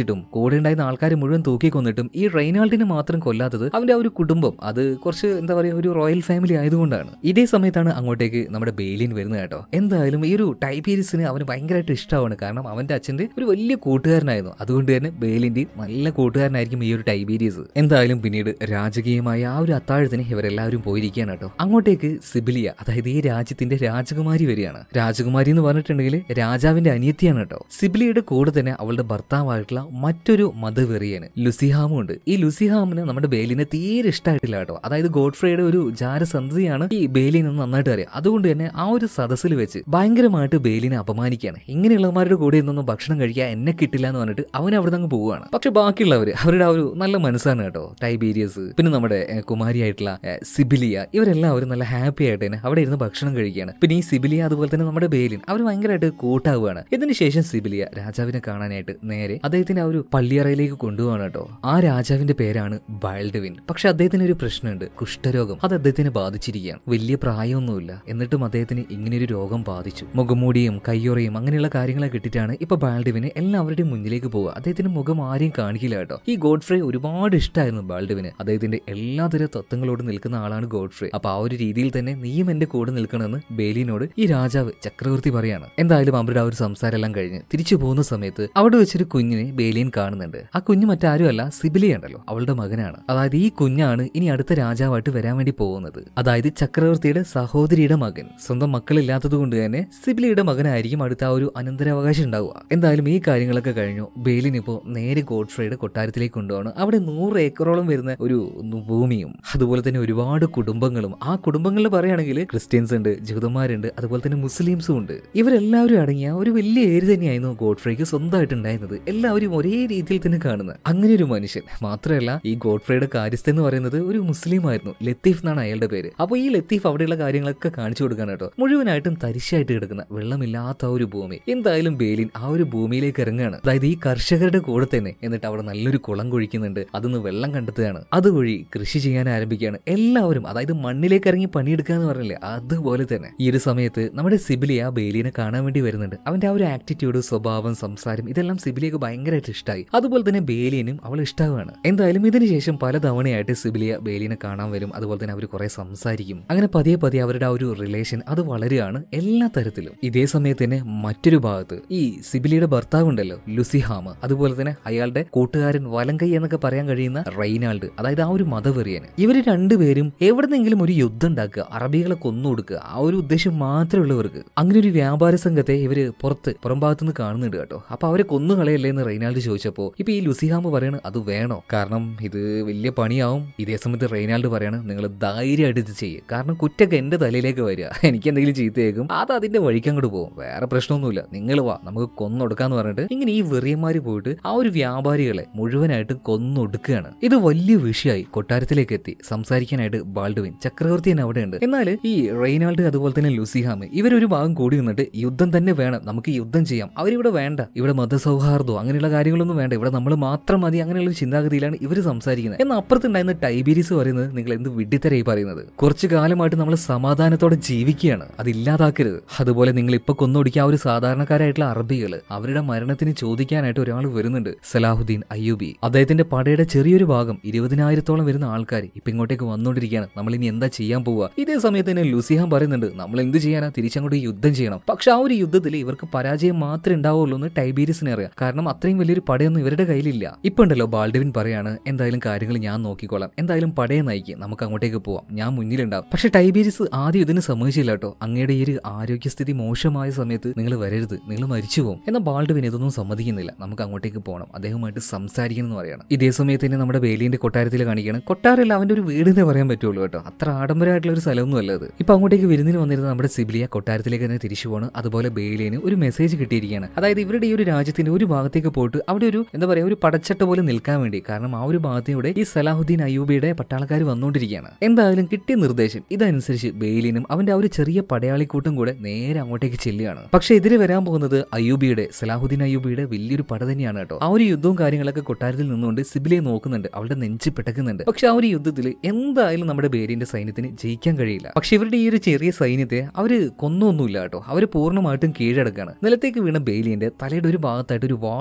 വെച്ചിട്ടും കൂടെ ഉണ്ടായിരുന്ന ആൾക്കാരെ മുഴുവൻ തൂക്കി കൊന്നിട്ടും ഈ റെയ്നാൾഡിനെ മാത്രം കൊല്ലാത്തത് അവന്റെ ആ ഒരു കുടുംബം അത് കുറച്ച് എന്താ പറയുക ഒരു റോയൽ ഫാമിലി ആയതുകൊണ്ടാണ് ഇതേ സമയത്താണ് അങ്ങോട്ടേക്ക് നമ്മുടെ ബെയിലിൻ വരുന്നത് കേട്ടോ എന്തായാലും ഈ ഒരു ടൈബീരിയസിന് അവന് ഭയങ്കരമായിട്ട് ഇഷ്ടമാണ് കാരണം അവന്റെ അച്ഛന്റെ ഒരു വലിയ കൂട്ടുകാരനായിരുന്നു അതുകൊണ്ട് തന്നെ ബെയിലിന്റെ നല്ല കൂട്ടുകാരനായിരിക്കും ഈ ഒരു ടൈബീരിയസ് എന്തായാലും പിന്നീട് രാജകീയമായ ആ ഒരു അത്താഴത്തിന് ഇവരെല്ലാവരും പോയിരിക്കുകയാണ് കേട്ടോ അങ്ങോട്ടേക്ക് സിബിലിയ അതായത് ഈ രാജ്യത്തിന്റെ രാജകുമാരി വരികയാണ് രാജകുമാരി എന്ന് പറഞ്ഞിട്ടുണ്ടെങ്കിൽ രാജാവിന്റെ അനിയത്തിയാണ് കേട്ടോ സിബിലിയുടെ കൂടെ തന്നെ അവളുടെ ഭർത്താവായിട്ടുള്ള മറ്റൊരു മതവെറിയാണ് ലുസിഹാമും ഉണ്ട് ഈ ലുസിഹാമിന് നമ്മുടെ ബേലിനെ തീരെ ഇഷ്ടമായിട്ടില്ല കേട്ടോ അതായത് ഗോഡ്ഫ്രൈയുടെ ഒരു ജാരസന്ധതിയാണ് ഈ ബേലിനെ നന്നായിട്ട് അറിയാം അതുകൊണ്ട് തന്നെ ആ ഒരു സദസ്സിൽ വെച്ച് ഭയങ്കരമായിട്ട് ബേലിനെ അപമാനിക്കുകയാണ് ഇങ്ങനെയുള്ളവന്മാരുടെ കൂടെ നിന്നൊന്നും ഭക്ഷണം കഴിക്കാൻ എന്നെ കിട്ടില്ല എന്ന് പറഞ്ഞിട്ട് അവൻ അവിടെ നിന്ന് പോവുകയാണ് പക്ഷെ ബാക്കിയുള്ളവർ അവരുടെ ആ ഒരു നല്ല മനസ്സാണ് കേട്ടോ ടൈബീരിയസ് പിന്നെ നമ്മുടെ ഏ, കുമാരിയായിട്ടുള്ള ഏ, സിബിലിയ ഇവരെല്ലാവരും നല്ല ഹാപ്പി ആയിട്ട് തന്നെ അവിടെ ഇരുന്ന് ഭക്ഷണം കഴിക്കുകയാണ് പിന്നെ ഈ സിബിലിയ അതുപോലെ തന്നെ നമ്മുടെ ബേലിൻ അവർ ഭയങ്കരമായിട്ട് കൂട്ടാവുകയാണ് ഇതിന് ശേഷം സിബിലിയ രാജാവിനെ കാണാനായിട്ട് നേരെ അദ്ദേഹത്തിന്റെ ആ ഒരു പള്ളിയറയിലേക്ക് കൊണ്ടുപോവാണ് കേട്ടോ ആ രാജാവിന്റെ പേരാണ് ബാൾഡവിൻ പക്ഷെ അദ്ദേഹത്തിന് ഒരു പ്രശ്നമുണ്ട് കുഷ്ഠരോഗം അത് അദ്ദേഹത്തിനെ ബാധിച്ചിരിക്കുകയാണ് വലിയ പ്രായമൊന്നുമില്ല എന്നിട്ടും അദ്ദേഹത്തിന് ഇങ്ങനെയൊരു രോഗം ബാധിച്ചു മുഖംമൂടിയും കയ്യൊറയും അങ്ങനെയുള്ള കാര്യങ്ങളെ കിട്ടിയിട്ടാണ് ഇപ്പൊ ബാൾഡവിന് എല്ലാവരുടെയും മുന്നിലേക്ക് പോവുക അദ്ദേഹത്തിന്റെ മുഖം ആരെയും കാണിക്കില്ല കേട്ടോ ഈ ഗോഡ്ഫ്രേ ഒരുപാട് ഇഷ്ടമായിരുന്നു ബാൾഡവിന് അദ്ദേഹത്തിന്റെ എല്ലാതര തത്വങ്ങളോട് നിൽക്കുന്ന ആളാണ് ഗോഡ്ഫ്രേ അപ്പൊ ആ ഒരു രീതിയിൽ തന്നെ നീയും എന്റെ കൂടെ നിൽക്കണമെന്ന് ബേലിനോട് ഈ രാജാവ് ചക്രവർത്തി പറയാണ് എന്തായാലും അവരുടെ ആ ഒരു സംസാരം എല്ലാം കഴിഞ്ഞ് തിരിച്ചു പോകുന്ന സമയത്ത് അവിടെ വെച്ചൊരു കുഞ്ഞിനെ ബേലിയൻ കാണുന്നുണ്ട് ആ കുഞ്ഞ് മറ്റാരുമല്ല സിബിലിയ ഉണ്ടല്ലോ അവളുടെ മകനാണ് അതായത് ഈ കുഞ്ഞാണ് ഇനി അടുത്ത രാജാവായിട്ട് വരാൻ വേണ്ടി പോകുന്നത് അതായത് ചക്രവർത്തിയുടെ സഹോദരിയുടെ മകൻ സ്വന്തം മക്കളില്ലാത്തത് കൊണ്ട് തന്നെ സിബിലിയുടെ മകനായിരിക്കും അടുത്ത ആ ഒരു അനന്തരാവകാശം ഉണ്ടാവുക എന്തായാലും ഈ കാര്യങ്ങളൊക്കെ കഴിഞ്ഞു ബേലിൻ ഇപ്പോൾ നേരെ ഗോഡ്ഫ്രൈയുടെ കൊട്ടാരത്തിലേക്ക് കൊണ്ടുപോകണം അവിടെ നൂറ് ഏക്കറോളം വരുന്ന ഒരു ഭൂമിയും അതുപോലെ തന്നെ ഒരുപാട് കുടുംബങ്ങളും ആ കുടുംബങ്ങളിൽ പറയുകയാണെങ്കിൽ ക്രിസ്ത്യൻസ് ഉണ്ട് ജൂതന്മാരുണ്ട് അതുപോലെ തന്നെ മുസ്ലിംസും ഉണ്ട് ഇവരെല്ലാവരും അടങ്ങിയ ഒരു വലിയ ഏരി തന്നെയായിരുന്നു ഗോഡ്ഫ്രൈക്ക് സ്വന്തമായിട്ട് ഉണ്ടായിരുന്നത് എല്ലാവരും ഒരേ രീതിയിൽ തന്നെ കാണുന്നത് അങ്ങനെ ഒരു മനുഷ്യൻ മാത്രമല്ല ഈ ഗോഡ്ഫ്രൈയുടെ കാര്യസ്ഥ എന്ന് പറയുന്നത് ഒരു മുസ്ലിം ആയിരുന്നു ലത്തീഫ് എന്നാണ് അയാളുടെ പേര് അപ്പോൾ ഈ ലത്തീഫ് അവിടെയുള്ള കാര്യങ്ങളൊക്കെ കാണിച്ചു കൊടുക്കാൻ കേട്ടോ മുഴുവനായിട്ടും തരിശായിട്ട് കിടക്കുന്ന വെള്ളമില്ലാത്ത ആ ഒരു ഭൂമി എന്തായാലും ബേലിൻ ആ ഒരു ഭൂമിയിലേക്ക് ഇറങ്ങുകയാണ് അതായത് ഈ കർഷകരുടെ കൂടെ തന്നെ എന്നിട്ട് അവിടെ നല്ലൊരു കുളം കുഴിക്കുന്നുണ്ട് അതിന്ന് വെള്ളം കണ്ടെത്തുകയാണ് അതുവഴി കൃഷി ചെയ്യാൻ ആരംഭിക്കുകയാണ് എല്ലാവരും അതായത് മണ്ണിലേക്ക് ഇറങ്ങി പണിയെടുക്കുക എന്ന് പറഞ്ഞില്ലേ അതുപോലെ തന്നെ ഈ ഒരു സമയത്ത് നമ്മുടെ സിബിലി ആ ബേലിനെ കാണാൻ വേണ്ടി വരുന്നുണ്ട് അവന്റെ ആ ഒരു ആറ്റിറ്റ്യൂഡ് സ്വഭാവം സംസാരം ഇതെല്ലാം സിബിലിയൊക്കെ ഭയങ്കരമായിട്ട് ഇഷ്ടമായി അതുപോലെ തന്നെ ബേലിയനും അവൾ ഇഷ്ടമാണ് എന്തായാലും ഇതിന് ശേഷം പല തവണയായിട്ട് സിബിലിയ ബേലിനെ കാണാൻ വരും അതുപോലെ തന്നെ അവർ കുറെ സംസാരിക്കും അങ്ങനെ പതിയെ പതിയെ അവരുടെ ആ ഒരു റിലേഷൻ അത് വളരുകയാണ് എല്ലാ തരത്തിലും ഇതേ സമയത്ത് തന്നെ മറ്റൊരു ഭാഗത്ത് ഈ സിബിലിയുടെ ഭർത്താവ് ഉണ്ടല്ലോ ലുസിഹാമ അതുപോലെ തന്നെ അയാളുടെ കൂട്ടുകാരൻ വലങ്കൈ എന്നൊക്കെ പറയാൻ കഴിയുന്ന റൈനാൾഡ് അതായത് ആ ഒരു മതവെറിയന് ഇവര് രണ്ടുപേരും എവിടെന്നെങ്കിലും ഒരു യുദ്ധം ഉണ്ടാക്കുക അറബികളെ കൊന്നു കൊടുക്കുക ആ ഒരു ഉദ്ദേശം മാത്രമേ ഉള്ളവർക്ക് അങ്ങനെ ഒരു വ്യാപാര സംഘത്തെ ഇവര് പുറത്ത് പുറം ഭാഗത്തുനിന്ന് കാണുന്നുണ്ട് കേട്ടോ അപ്പൊ അവരെ കൊന്നു കളയല്ലേ എന്ന് റെയ്നാൾഡ് ചോദിച്ചപ്പോ ഇപ്പൊ ഈ ലുസിഹാമ പറയാണ് അത് വേണോ കാരണം ഇത് വലിയ പണിയാവും ഇതേ സമയത്ത് റെയ്നാൾഡ് പറയാണ് നിങ്ങൾ ധൈര്യമായിട്ട് ഇത് ചെയ്യുക കാരണം കുറ്റൊക്കെ എന്റെ തലയിലേക്ക് വരിക എനിക്ക് എന്തെങ്കിലും ചീത്തയേക്കും അത് അതിന്റെ വഴിക്ക് അങ്ങോട്ട് പോകും വേറെ പ്രശ്നമൊന്നുമില്ല നിങ്ങൾ വാ നമുക്ക് കൊന്നൊടുക്കാന്ന് പറഞ്ഞിട്ട് ഇങ്ങനെ ഈ വെറിയന്മാര് പോയിട്ട് ആ ഒരു വ്യാപാരികളെ മുഴുവനായിട്ട് കൊന്നൊടുക്കുകയാണ് ഇത് വലിയ വിഷയമായി കൊട്ടാരത്തിലേക്ക് എത്തി സംസാരിക്കാനായിട്ട് ബാൾഡുവിൻ ചക്രവർത്തി തന്നെ അവിടെ ഉണ്ട് എന്നാൽ ഈ റെയ്നാൾഡ് അതുപോലെ തന്നെ ലുസിഹാമ് ഇവരൊരു ഭാഗം കൂടി നിന്നിട്ട് യുദ്ധം തന്നെ വേണം നമുക്ക് യുദ്ധം ചെയ്യാം അവരിവിടെ വേണ്ട ഇവിടെ മതസൗഹാർദ്ദമോ അങ്ങനെയുള്ള കാര്യങ്ങളൊന്നും വേണ്ട ഇവിടെ നമ്മൾ മാത്രം മതി അങ്ങനെയുള്ള ഒരു ചിന്താഗതിയിലാണ് ഇവർ സംസാരിക്കുന്നത് എന്നാൽ അപ്പുറത്തുണ്ടായിരുന്ന ടൈബീരിസ് പറയുന്നത് നിങ്ങൾ എന്ത് വിഡ്ഢിത്തരായി പറയുന്നത് കുറച്ചു കാലമായിട്ട് നമ്മൾ സമാധാനത്തോടെ ജീവിക്കുകയാണ് അത് ഇല്ലാതാക്കരുത് അതുപോലെ നിങ്ങൾ ഇപ്പൊ കൊന്നൊടുക്കിയ ആ ഒരു സാധാരണക്കാരായിട്ടുള്ള അറബികൾ അവരുടെ മരണത്തിന് ചോദിക്കാനായിട്ട് ഒരാൾ വരുന്നുണ്ട് സലാഹുദ്ദീൻ അയ്യൂബി അദ്ദേഹത്തിന്റെ പടയുടെ ചെറിയൊരു ഭാഗം ഇരുപതിനായിരത്തോളം വരുന്ന ആൾക്കാർ ഇപ്പൊ ഇങ്ങോട്ടേക്ക് വന്നുകൊണ്ടിരിക്കുകയാണ് നമ്മൾ ഇനി എന്താ ചെയ്യാൻ പോവുക ഇതേ സമയത്ത് തന്നെ ലുസിഹാൻ പറയുന്നുണ്ട് നമ്മൾ എന്ത് ചെയ്യാനാ തിരിച്ചങ്ങോട്ട് യുദ്ധം ചെയ്യണം പക്ഷെ ആ ഒരു യുദ്ധത്തിൽ ഇവർക്ക് പരാജയം മാത്രമേ ഉണ്ടാവുള്ളൂ എന്ന് ടൈബീരിസിനെ അറിയാം കാരണം അത്രയും വലിയൊരു പടയൊന്നും ഇവരുടെ കയ്യിലില്ല ഇപ്പൊ ഉണ്ടല്ലോ ബാൾഡവിൻ പറയാണ് എന്തായാലും കാര്യങ്ങൾ ഞാൻ നോക്കിക്കോളാം എന്തായാലും പടയെ നയിക്കും നമുക്ക് അങ്ങോട്ടേക്ക് പോവാം ഞാൻ മുന്നിലുണ്ടാവും പക്ഷെ ടൈബീരിസ് ആദ്യം ഇതിന് സമ്മതിച്ചില്ല കേട്ടോ അങ്ങയുടെ ഈ ഒരു ആരോഗ്യസ്ഥിതി മോശമായ സമയത്ത് നിങ്ങൾ വരരുത് നിങ്ങൾ മരിച്ചു പോകും എന്നാൽ ബാൾഡവിൻ ഇതൊന്നും സമ്മതിക്കുന്നില്ല നമുക്ക് അങ്ങോട്ടേക്ക് പോകണം അദ്ദേഹവുമായിട്ട് സംസാരിക്കണം എന്ന് പറയണം ഇതേ സമയത്ത് തന്നെ നമ്മുടെ വേലിന്റെ കൊട്ടാരത്തിൽ കാണിക്കണം കൊട്ടാരല്ല അവന്റെ ഒരു വീട് എന്നേ പറയാൻ പറ്റുള്ളൂ കേട്ടോ അത്ര ആഡംബരമായിട്ടുള്ള ഒരു സ്ഥലമൊന്നും അല്ല അത് ഇപ്പൊ അങ്ങോട്ടേക്ക് വിരുന്നിന് വന്നിരുന്ന നമ്മുടെ സിബിലിയ കൊട്ടാരത്തിലേക്ക് തന്നെ തിരിച്ചു പോകണം അതുപോലെ ബേലിയന് ഒരു മെസ്സേജ് കിട്ടിയിരിക്കുകയാണ് അതായത് ഇവരുടെ ഈ ഒരു രാജ്യത്തിന്റെ ഒരു ഭാഗത്തേക്ക് പോയിട്ട് അവിടെ ഒരു എന്താ പറയാ ഒരു പടച്ചട്ട പോലെ നിൽക്കാൻ വേണ്ടി കാരണം ആ ഒരു ഭാഗത്തിലൂടെ ഈ സലാഹുദ്ദീൻ അയ്യൂബിയുടെ പട്ടാളക്കാർ വന്നുകൊണ്ടിരിക്കുകയാണ് എന്തായാലും കിട്ടിയ നിർദ്ദേശം ഇതനുസരിച്ച് ബെയിലിനും അവന്റെ ആ ഒരു ചെറിയ പടയാളിക്കൂട്ടും കൂടെ നേരെ അങ്ങോട്ടേക്ക് ചെല്ലുകയാണ് പക്ഷെ എതിരെ വരാൻ പോകുന്നത് അയ്യൂബിയുടെ സലാഹുദ്ദീൻ അയ്യൂബിയുടെ വലിയൊരു പട തന്നെയാണ് കേട്ടോ ആ ഒരു യുദ്ധവും കാര്യങ്ങളൊക്കെ കൊട്ടാരത്തിൽ നിന്നുകൊണ്ട് സിബിലെ നോക്കുന്നുണ്ട് അവളുടെ നെഞ്ച് പിടക്കുന്നുണ്ട് പക്ഷെ ആ ഒരു യുദ്ധത്തിൽ എന്തായാലും നമ്മുടെ ബേരിന്റെ സൈന്യത്തിന് ജയിക്കാൻ കഴിയില്ല പക്ഷെ ഇവരുടെ ഈ ഒരു ചെറിയ സൈന്യത്തെ അവര് കൊന്നൊന്നുമില്ല കേട്ടോ അവര് പൂർണ്ണമായിട്ടും കീഴടക്കാണ് നിലത്തേക്ക് വീണ ബെയിലിന്റെ തലയുടെ ഒരു ഭാഗത്തായിട്ട് ഒരു വാള് വന്നപ്പോൾ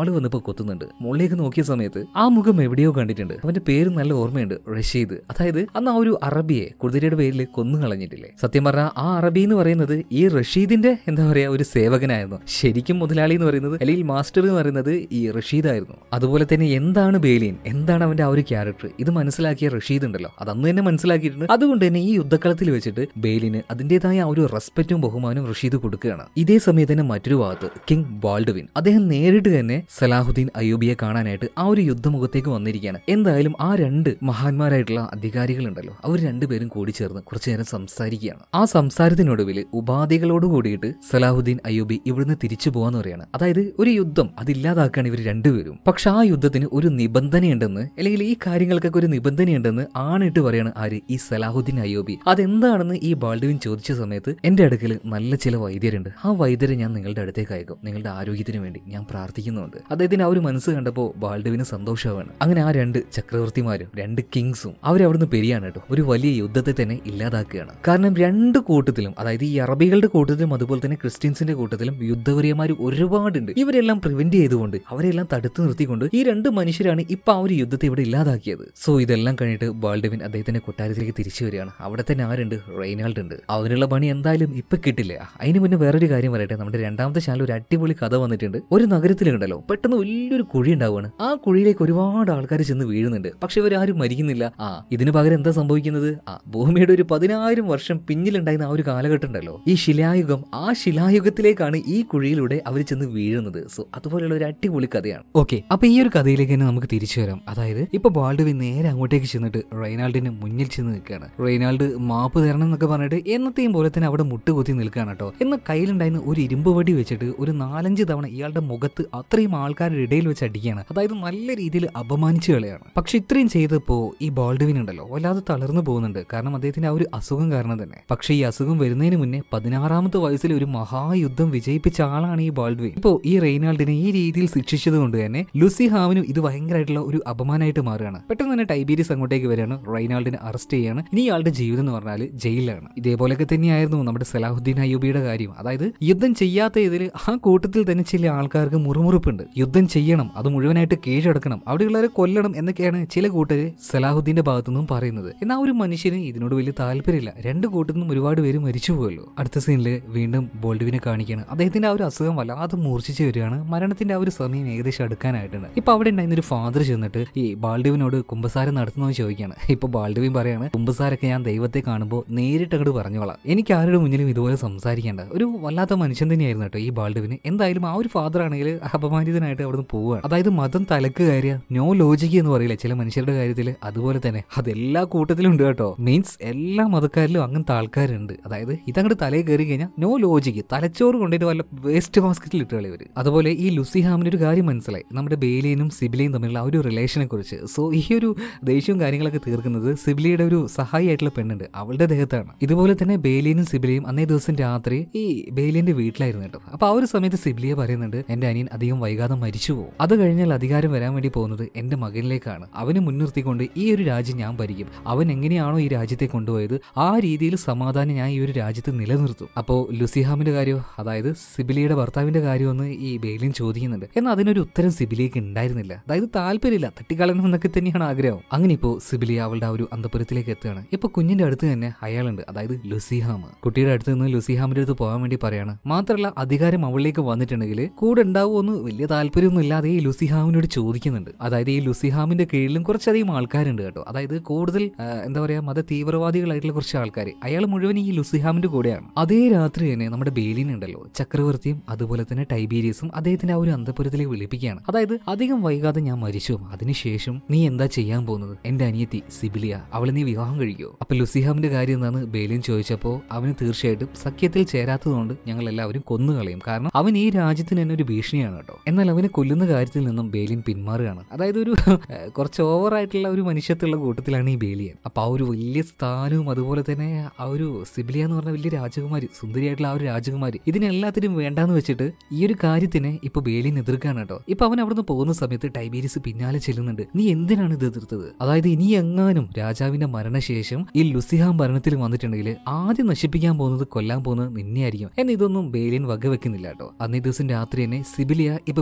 കൊത്തുന്നുണ്ട് മുകളിലേക്ക് നോക്കിയ സമയത്ത് ആ മുഖം എവിടെയോ കണ്ടിട്ടുണ്ട് അവന്റെ പേര് നല്ല ഓർമ്മയുണ്ട് റഷീദ് അതായത് അന്ന് ആ ഒരു അറബിയെ കുതിരയുടെ പേരിൽ കൊന്നു കളഞ്ഞിട്ടില്ലേ സത്യം പറഞ്ഞാൽ ആ അറബി എന്ന് പറയുന്നത് ഈ റഷീദിന്റെ എന്താ പറയാ ഒരു സേവകനായിരുന്നു ശരിക്കും മുതലാളി എന്ന് പറയുന്നത് അല്ലെങ്കിൽ മാസ്റ്റർ എന്ന് പറയുന്നത് ഈ റഷീദ് ആയിരുന്നു അതുപോലെ തന്നെ എന്താണ് ബേലിയൻ എന്താണ് അവന്റെ ആ ഒരു ക്യാരക്ടർ ഇത് മനസ്സിലാക്കിയ റഷീദ് ഉണ്ടല്ലോ അത് അന്ന് തന്നെ മനസ്സിലാക്കിയിട്ടുണ്ട് അതുകൊണ്ട് തന്നെ ഈ യുദ്ധക്കളത്തിൽ വെച്ചിട്ട് ബേലിന് അതിന്റേതായ ആ ഒരു റെസ്പെക്റ്റും ബഹുമാനവും റഷീദ് കൊടുക്കുകയാണ് ഇതേ സമയത്ത് തന്നെ മറ്റൊരു ഭാഗത്ത് കിങ് ബാൾഡുവിൻ അദ്ദേഹം നേരിട്ട് തന്നെ സലാഹുദ്ദീൻ അയ്യൂബിയെ കാണാനായിട്ട് ആ ഒരു യുദ്ധമുഖത്തേക്ക് വന്നിരിക്കുകയാണ് എന്തായാലും ആ രണ്ട് മഹാന്മാരായിട്ടുള്ള അധികാരികളുണ്ടല്ലോ അവർ രണ്ടുപേരും കൂടി ചേർന്ന് കുറച്ചു നേരം സംസാരിക്കുകയാണ് ആ സംസാരത്തിനൊടുവിൽ ഉപാധികളോട് കൂടിയിട്ട് സലാഹുദ്ദീൻ അയ്യൂബി ഇവിടുന്ന് തിരിച്ചു പോകാന്ന് പറയാണ് അതായത് ഒരു യുദ്ധം അതില്ലാതാക്കാണ് ഇവർ രണ്ടുപേരും പക്ഷെ ആ യുദ്ധത്തിന് ഒരു നിബന്ധനയുണ്ടെന്ന് അല്ലെങ്കിൽ ഈ കാര്യങ്ങൾക്കൊക്കെ ഒരു നിബന്ധനയുണ്ടെന്ന് ആണിട്ട് പറയാണ് ആര് ഈ സലാഹുദ്ദീൻ അയ്യൂബി അതെന്താണെന്ന് ഈ ബാൾഡുവിൻ ചോദിച്ച സമയത്ത് എന്റെ അടുക്കൽ നല്ല ചില വൈദ്യരുണ്ട് ആ വൈദ്യരെ ഞാൻ നിങ്ങളുടെ അടുത്തേക്ക് അയക്കും നിങ്ങളുടെ ആരോഗ്യത്തിന് വേണ്ടി ഞാൻ പ്രാർത്ഥിക്കുന്നുണ്ട് അദ്ദേഹത്തിന് ആ ഒരു മനസ്സ് കണ്ടപ്പോൾ ബാൾഡുവിന് സന്തോഷമാണ് അങ്ങനെ ആ രണ്ട് ചക്രവർത്തിമാരും രണ്ട് കിങ്സും അവരവിടുന്ന് പെരിയാണ് കേട്ടോ ഒരു വലിയ യുദ്ധത്തെ തന്നെ ഇല്ലാതാക്കുകയാണ് കാരണം രണ്ട് കൂട്ടത്തിലും അതായത് ഈ അറബികളുടെ കൂട്ടത്തിലും അതുപോലെ തന്നെ ക്രിസ്ത്യൻസിന്റെ കൂട്ടത്തിലും യുദ്ധവരിയന്മാർ ഒരുപാടുണ്ട് ഇവരെല്ലാം പ്രിവെന്റ് ചെയ്തുകൊണ്ട് അവരെല്ലാം തടുത്തു നിർത്തിക്കൊണ്ട് ഈ രണ്ട് മനുഷ്യരാണ് ഇപ്പൊ ആ ഒരു യുദ്ധത്തെ ഇവിടെ ഇല്ലാതാക്കിയത് സോ ഇതെല്ലാം കഴിഞ്ഞിട്ട് ബാൾഡവിൻ അദ്ദേഹത്തിന്റെ കൊട്ടാരത്തിലേക്ക് തിരിച്ചു വരികയാണ് അവിടെ തന്നെ ആരുണ്ട് റെയ്നാൾഡ് ഉണ്ട് അവനുള്ള പണി എന്തായാലും ഇപ്പൊ കിട്ടില്ല അതിന് മുന്നേ വേറൊരു കാര്യം പറയട്ടെ നമ്മുടെ രണ്ടാമത്തെ ചാനൽ ഒരു അടിപൊളി കഥ വന്നിട്ടുണ്ട് ഒരു നഗരത്തിലുണ്ടല്ലോ പെട്ടെന്ന് വലിയൊരു കുഴി ഉണ്ടാവുകയാണ് ആ കുഴിയിലേക്ക് ഒരുപാട് ആൾക്കാർ ചെന്ന് വീഴുന്നുണ്ട് പക്ഷെ ഇവരാരും മരിക്കുന്നില്ല ആ ഇതിന് പകരം എന്താ സംഭവിക്കുന്നത് ആ ഭൂമിയുടെ ഒരു പതിനായിരം വർഷം പിന്നിലുണ്ടായിരുന്ന ആ ഒരു കാലഘട്ടം ഉണ്ടല്ലോ ഈ ശിലായുഗം ആ ശിലായുഗത്തിലേക്കാണ് ഈ കുഴിയിലൂടെ അവർ ചെന്ന് വീഴുന്നത് സോ അതുപോലെയുള്ള ഒരു അടിപൊളി കഥയാണ് ഓക്കെ അപ്പൊ ഈ ഒരു കഥയിലേക്ക് തന്നെ നമുക്ക് തിരിച്ചു വരാം അതായത് ഇപ്പൊ ബാൾഡുവിൻ നേരെ അങ്ങോട്ടേക്ക് ചെന്നിട്ട് റെയ്നാൾഡിന് മുന്നിൽ ചെന്ന് നിൽക്കുകയാണ് റെയ്നാൾഡ് മാപ്പ് തരണം എന്നൊക്കെ പറഞ്ഞിട്ട് എന്നത്തെയും പോലെ തന്നെ അവിടെ മുട്ടുകുത്തി നിൽക്കുകയാണ് കേട്ടോ എന്ന കയ്യിലുണ്ടായിരുന്ന ഒരു ഇരുമ്പ് വടി വെച്ചിട്ട് ഒരു നാലഞ്ച് തവണ ഇയാളുടെ മുഖത്ത് അത്രയും ആൾക്കാരുടെ ഇടയിൽ വെച്ച് അടിക്കുകയാണ് അതായത് നല്ല രീതിയിൽ അപമാനിച്ചു കളയാണ് പക്ഷെ ഇത്രയും ചെയ്തപ്പോ ഈ ബാൾഡുവിൻ ഉണ്ടല്ലോ വല്ലാതെ തളർന്നു പോകുന്നുണ്ട് കാരണം അദ്ദേഹത്തിന്റെ ആ ഒരു അസുഖം കാരണം തന്നെ പക്ഷേ ഈ അസുഖം വരുന്നതിന് മുന്നേ പതിനാറാമത്തെ വയസ്സിൽ ഒരു മഹായുദ്ധം വിജയിപ്പിച്ച ആളാണ് ഈ ബാൾഡ്വിൻ ഇപ്പോ ഈ റെയ്നാൾഡിനെ ഈ രീതിയിൽ ശിക്ഷിച്ചത് കൊണ്ട് തന്നെ ലുസി ഹാവിനും ഇത് ഭയങ്കരമായിട്ടുള്ള ഒരു അപമാനമായിട്ട് മാറുകയാണ് പെട്ടെന്ന് തന്നെ ടൈബീരിയസ് അങ്ങോട്ടേക്ക് വരികയാണ് റെയ്നാൾഡിനെ അറസ്റ്റ് ചെയ്യാണ് ഇനി ഇയാളുടെ ജീവിതം എന്ന് പറഞ്ഞാൽ ജയിലിലാണ് ഇതേപോലെയൊക്കെ തന്നെയായിരുന്നു നമ്മുടെ സലാഹുദ്ദീൻ അയ്യൂബിയുടെ കാര്യം അതായത് യുദ്ധം ചെയ്യാത്ത ഇതിൽ ആ കൂട്ടത്തിൽ തന്നെ ചില ആൾക്കാർക്ക് മുറുമുറുപ്പുണ്ട് യുദ്ധം ചെയ്യണം അത് മുഴുവനായിട്ട് കീഴടക്കണം അവിടെയുള്ളവരെ കൊല്ലണം എന്നൊക്കെയാണ് ചില കൂട്ടര് സലാഹുദ്ദീന്റെ ഭാഗത്തു നിന്നും പറയുന്നത് എന്നാൽ ഒരു മനുഷ്യന് ഇതിനോട് വലിയ താല്പര്യമില്ല രണ്ട് കൂട്ടത്തിൽ നിന്നും ഒരുപാട് പേര് മരിച്ചു പോയല്ലോ അടുത്ത സീനില് വീണ്ടും ബോൾഡുവിനെ കാണിക്കുകയാണ് അദ്ദേഹത്തിന്റെ ആ ഒരു അസുഖം വല്ലാതെ മൂർച്ഛിച്ച് വരികയാണ് മരണത്തിന്റെ ആ ഒരു സമയം ഏകദേശം അടുക്കാനായിട്ടുണ്ട് ഇപ്പൊ അവിടെ ഉണ്ടായിരുന്ന ഒരു ഫാദർ ചെന്നിട്ട് ഈ ബാൾഡുവിനോട് കുമ്പസാരം നടത്തുന്നതെന്ന് ചോദിക്കുകയാണ് ഇപ്പൊ ബാൾഡുവിൻ പറയാണ് കുമ്പസാരൊക്കെ ഞാൻ ദൈവത്തെ കാണുമ്പോൾ നേരിട്ട് അങ്ങോട്ട് പറഞ്ഞോളാം എനിക്ക് ആരുടെ മുന്നിലും ഇതുപോലെ സംസാരിക്കേണ്ട ഒരു വല്ലാത്ത മനുഷ്യൻ തന്നെയായിരുന്നു കേട്ടോ ഈ ബാൾഡുവിന് എന്തായാലും ആ ഒരു ഫാദർ ആണെങ്കിൽ അപമാനിതനായിട്ട് അവിടുന്ന് പോവുകയാണ് അതായത് മതം തലക്ക് കയറിയ നോ ലോജിക്ക് എന്ന് പറയില്ല ചില മനുഷ്യരുടെ കാര്യത്തിൽ അതുപോലെ തന്നെ അതെല്ലാ കൂട്ടത്തിലും ഉണ്ട് കേട്ടോ മീൻസ് എല്ലാ മതക്കാരിലും അങ്ങനത്തെ ആൾക്കാരുണ്ട് അതായത് ഇതങ്ങോട്ട് തലയിൽ കയറി കഴിഞ്ഞാൽ നോ ലോജിക്ക് തലച്ചോറ് കൊണ്ടിട്ട് വല്ല വേസ്റ്റ് ബാസ്ക്കറ്റിൽ ഇട്ട് കളി അതുപോലെ ഈ ലുസിഹാമിന് ഒരു കാര്യം മനസ്സിലായി നമ്മുടെ ബേലിയനും സിബിലയും തമ്മിലുള്ള ആ ഒരു റിലേഷനെ കുറിച്ച് സോ ഈ ഒരു ദേഷ്യവും കാര്യങ്ങളൊക്കെ തീർക്കുന്നത് സിബിലിയുടെ ഒരു സഹായിയായിട്ടുള്ള പെണ്ണുണ്ട് അവളുടെ ദേഹത്താണ് ഇതുപോലെ തന്നെ ബേലിയനും സിബിലയും അന്നേ ദിവസം രാത്രി ഈ ബേലിയന്റെ വീട്ടിലായിരുന്നു കേട്ടോ അപ്പൊ ആ ഒരു സമയത്ത് സിബിലിയെ പറയുന്നുണ്ട് എന്റെ അനിയൻ അധികം വൈകാതെ മരിച്ചു പോകും അത് കഴിഞ്ഞാൽ അധികാരം വരാൻ വേണ്ടി പോകുന്നത് എന്റെ മകനിലേക്കാണ് അവനെ മുൻനിർത്തിക്കൊണ്ട് ഈ ഒരു രാജ്യം ഞാൻ ഭരിക്കും അവൻ എങ്ങനെയാണോ ഈ രാജ്യത്തെ കൊണ്ടുപോയത് ആ രീതിയിൽ സമാധാനം ഞാൻ ഈ ഒരു രാജ്യത്ത് നിലനിർത്തും അപ്പോൾ ലുസിഹാമിന്റെ കാര്യമോ അതായത് സിബിലിയുടെ ഭർത്താവിന്റെ കാര്യമൊന്ന് ഈ ബെയിലിൻ ചോദിക്കുന്നുണ്ട് എന്നാൽ അതിനൊരു ഉത്തരം സിബിലിക്ക് ഉണ്ടായിരുന്നില്ല അതായത് താല്പര്യമില്ല തട്ടിക്കളയണം എന്നൊക്കെ തന്നെയാണ് ആഗ്രഹം അങ്ങനെ ഇപ്പോൾ സിബിലി അവളുടെ ആ ഒരു അന്തപുരത്തിലേക്ക് എത്തുകയാണ് ഇപ്പൊ കുഞ്ഞിന്റെ അടുത്ത് തന്നെ അയാളുണ്ട് അതായത് ലുസിഹാം കുട്ടിയുടെ അടുത്ത് നിന്ന് ലുസിഹാമിന്റെ അടുത്ത് പോകാൻ വേണ്ടി പറയാണ് മാത്രമല്ല അധികാരം അവളിലേക്ക് വന്നിട്ടുണ്ടെങ്കിൽ കൂടെ ഉണ്ടാവുമെന്ന് വലിയ താല്പര്യമൊന്നും ഇല്ലാതെ ഈ ലുസിഹാമിനോട് ചോദിക്കുന്നുണ്ട് അതായത് ഈ ലുസിഹാമിന്റെ കീഴിലും കുറച്ചധികം ആൾക്കാരുണ്ട് കേട്ടോ അതായത് കൂടുതൽ ആ, എന്താ പറയാ മത തീവ്രവാദികളായിട്ടുള്ള കുറച്ച് ആൾക്കാർ അയാൾ മുഴുവൻ ഈ ലുസിഹാമിന്റെ കൂടെയാണ് അതേ രാത്രി തന്നെ നമ്മുടെ ബേലിൻ ഉണ്ടല്ലോ ചക്രവർത്തിയും അതുപോലെ തന്നെ ടൈബീരിയസും അദ്ദേഹത്തിന്റെ ആ ഒരു അന്തപുരത്തിലേക്ക് വിളിപ്പിക്കുകയാണ് അതായത് അധികം വൈകാതെ ഞാൻ മരിച്ചു അതിനുശേഷം നീ എന്താ ചെയ്യാൻ പോകുന്നത് എന്റെ അനിയത്തി സിബിലിയ അവളെ നീ വിവാഹം കഴിക്കോ അപ്പൊ ലുസിഹാമിന്റെ കാര്യം എന്താണ് ബേലിൻ ചോദിച്ചപ്പോൾ അവന് തീർച്ചയായിട്ടും സഖ്യത്തിൽ ചേരാത്തതുകൊണ്ട് ഞങ്ങൾ എല്ലാവരും കൊന്നുകളയും കാരണം അവൻ ഈ രാജ്യത്തിന് തന്നെ ഒരു ഭീഷണിയാണ് കേട്ടോ എന്നാൽ അവനെ കൊല്ലുന്ന കാര്യത്തിൽ നിന്നും ബേലിൻ പിന്മാറുകയാണ് അതായത് ഒരു ഏഹ്, കുറച്ച് ഓവറായിട്ടുള്ള ഒരു മനുഷ്യത്തുള്ള കൂട്ടത്തിലാണ് ഈ ബേലിയൻ അപ്പൊ ആ ഒരു വലിയ സ്ഥാനവും അതുപോലെ തന്നെ ആ ഒരു സിബിലിയ എന്ന് പറഞ്ഞ വലിയ രാജകുമാരി സുന്ദരിയായിട്ടുള്ള ആ ഒരു രാജകുമാരി ഇതിനെല്ലാത്തിനും വേണ്ടാന്ന് വെച്ചിട്ട് ഈ ഒരു കാര്യത്തിനെ ഇപ്പൊ ബേലിൻ എതിർക്കാണ് കേട്ടോ ഇപ്പൊ അവൻ അവിടുന്ന് പോകുന്ന സമയത്ത് ടൈബീരിയസ് പിന്നാലെ ചെല്ലുന്നുണ്ട് നീ എന്തിനാണ് ഇത് എതിർത്തത് അതായത് ഇനി എങ്ങാനും രാജാവിന്റെ മരണശേഷം ഈ ലുസിഹാം ഭരണത്തിൽ വന്നിട്ടുണ്ടെങ്കിൽ ആദ്യം നശിപ്പിക്കാൻ പോകുന്നത് കൊല്ലാൻ പോകുന്നത് നിന്നെയായിരിക്കും എന്ന് ഇതൊന്നും ബേലിയൻ വകവെക്കുന്നില്ല കേട്ടോ അന്നേ ദിവസം രാത്രി തന്നെ സിബിലിയ ഇപ്പൊ ബേലിനെ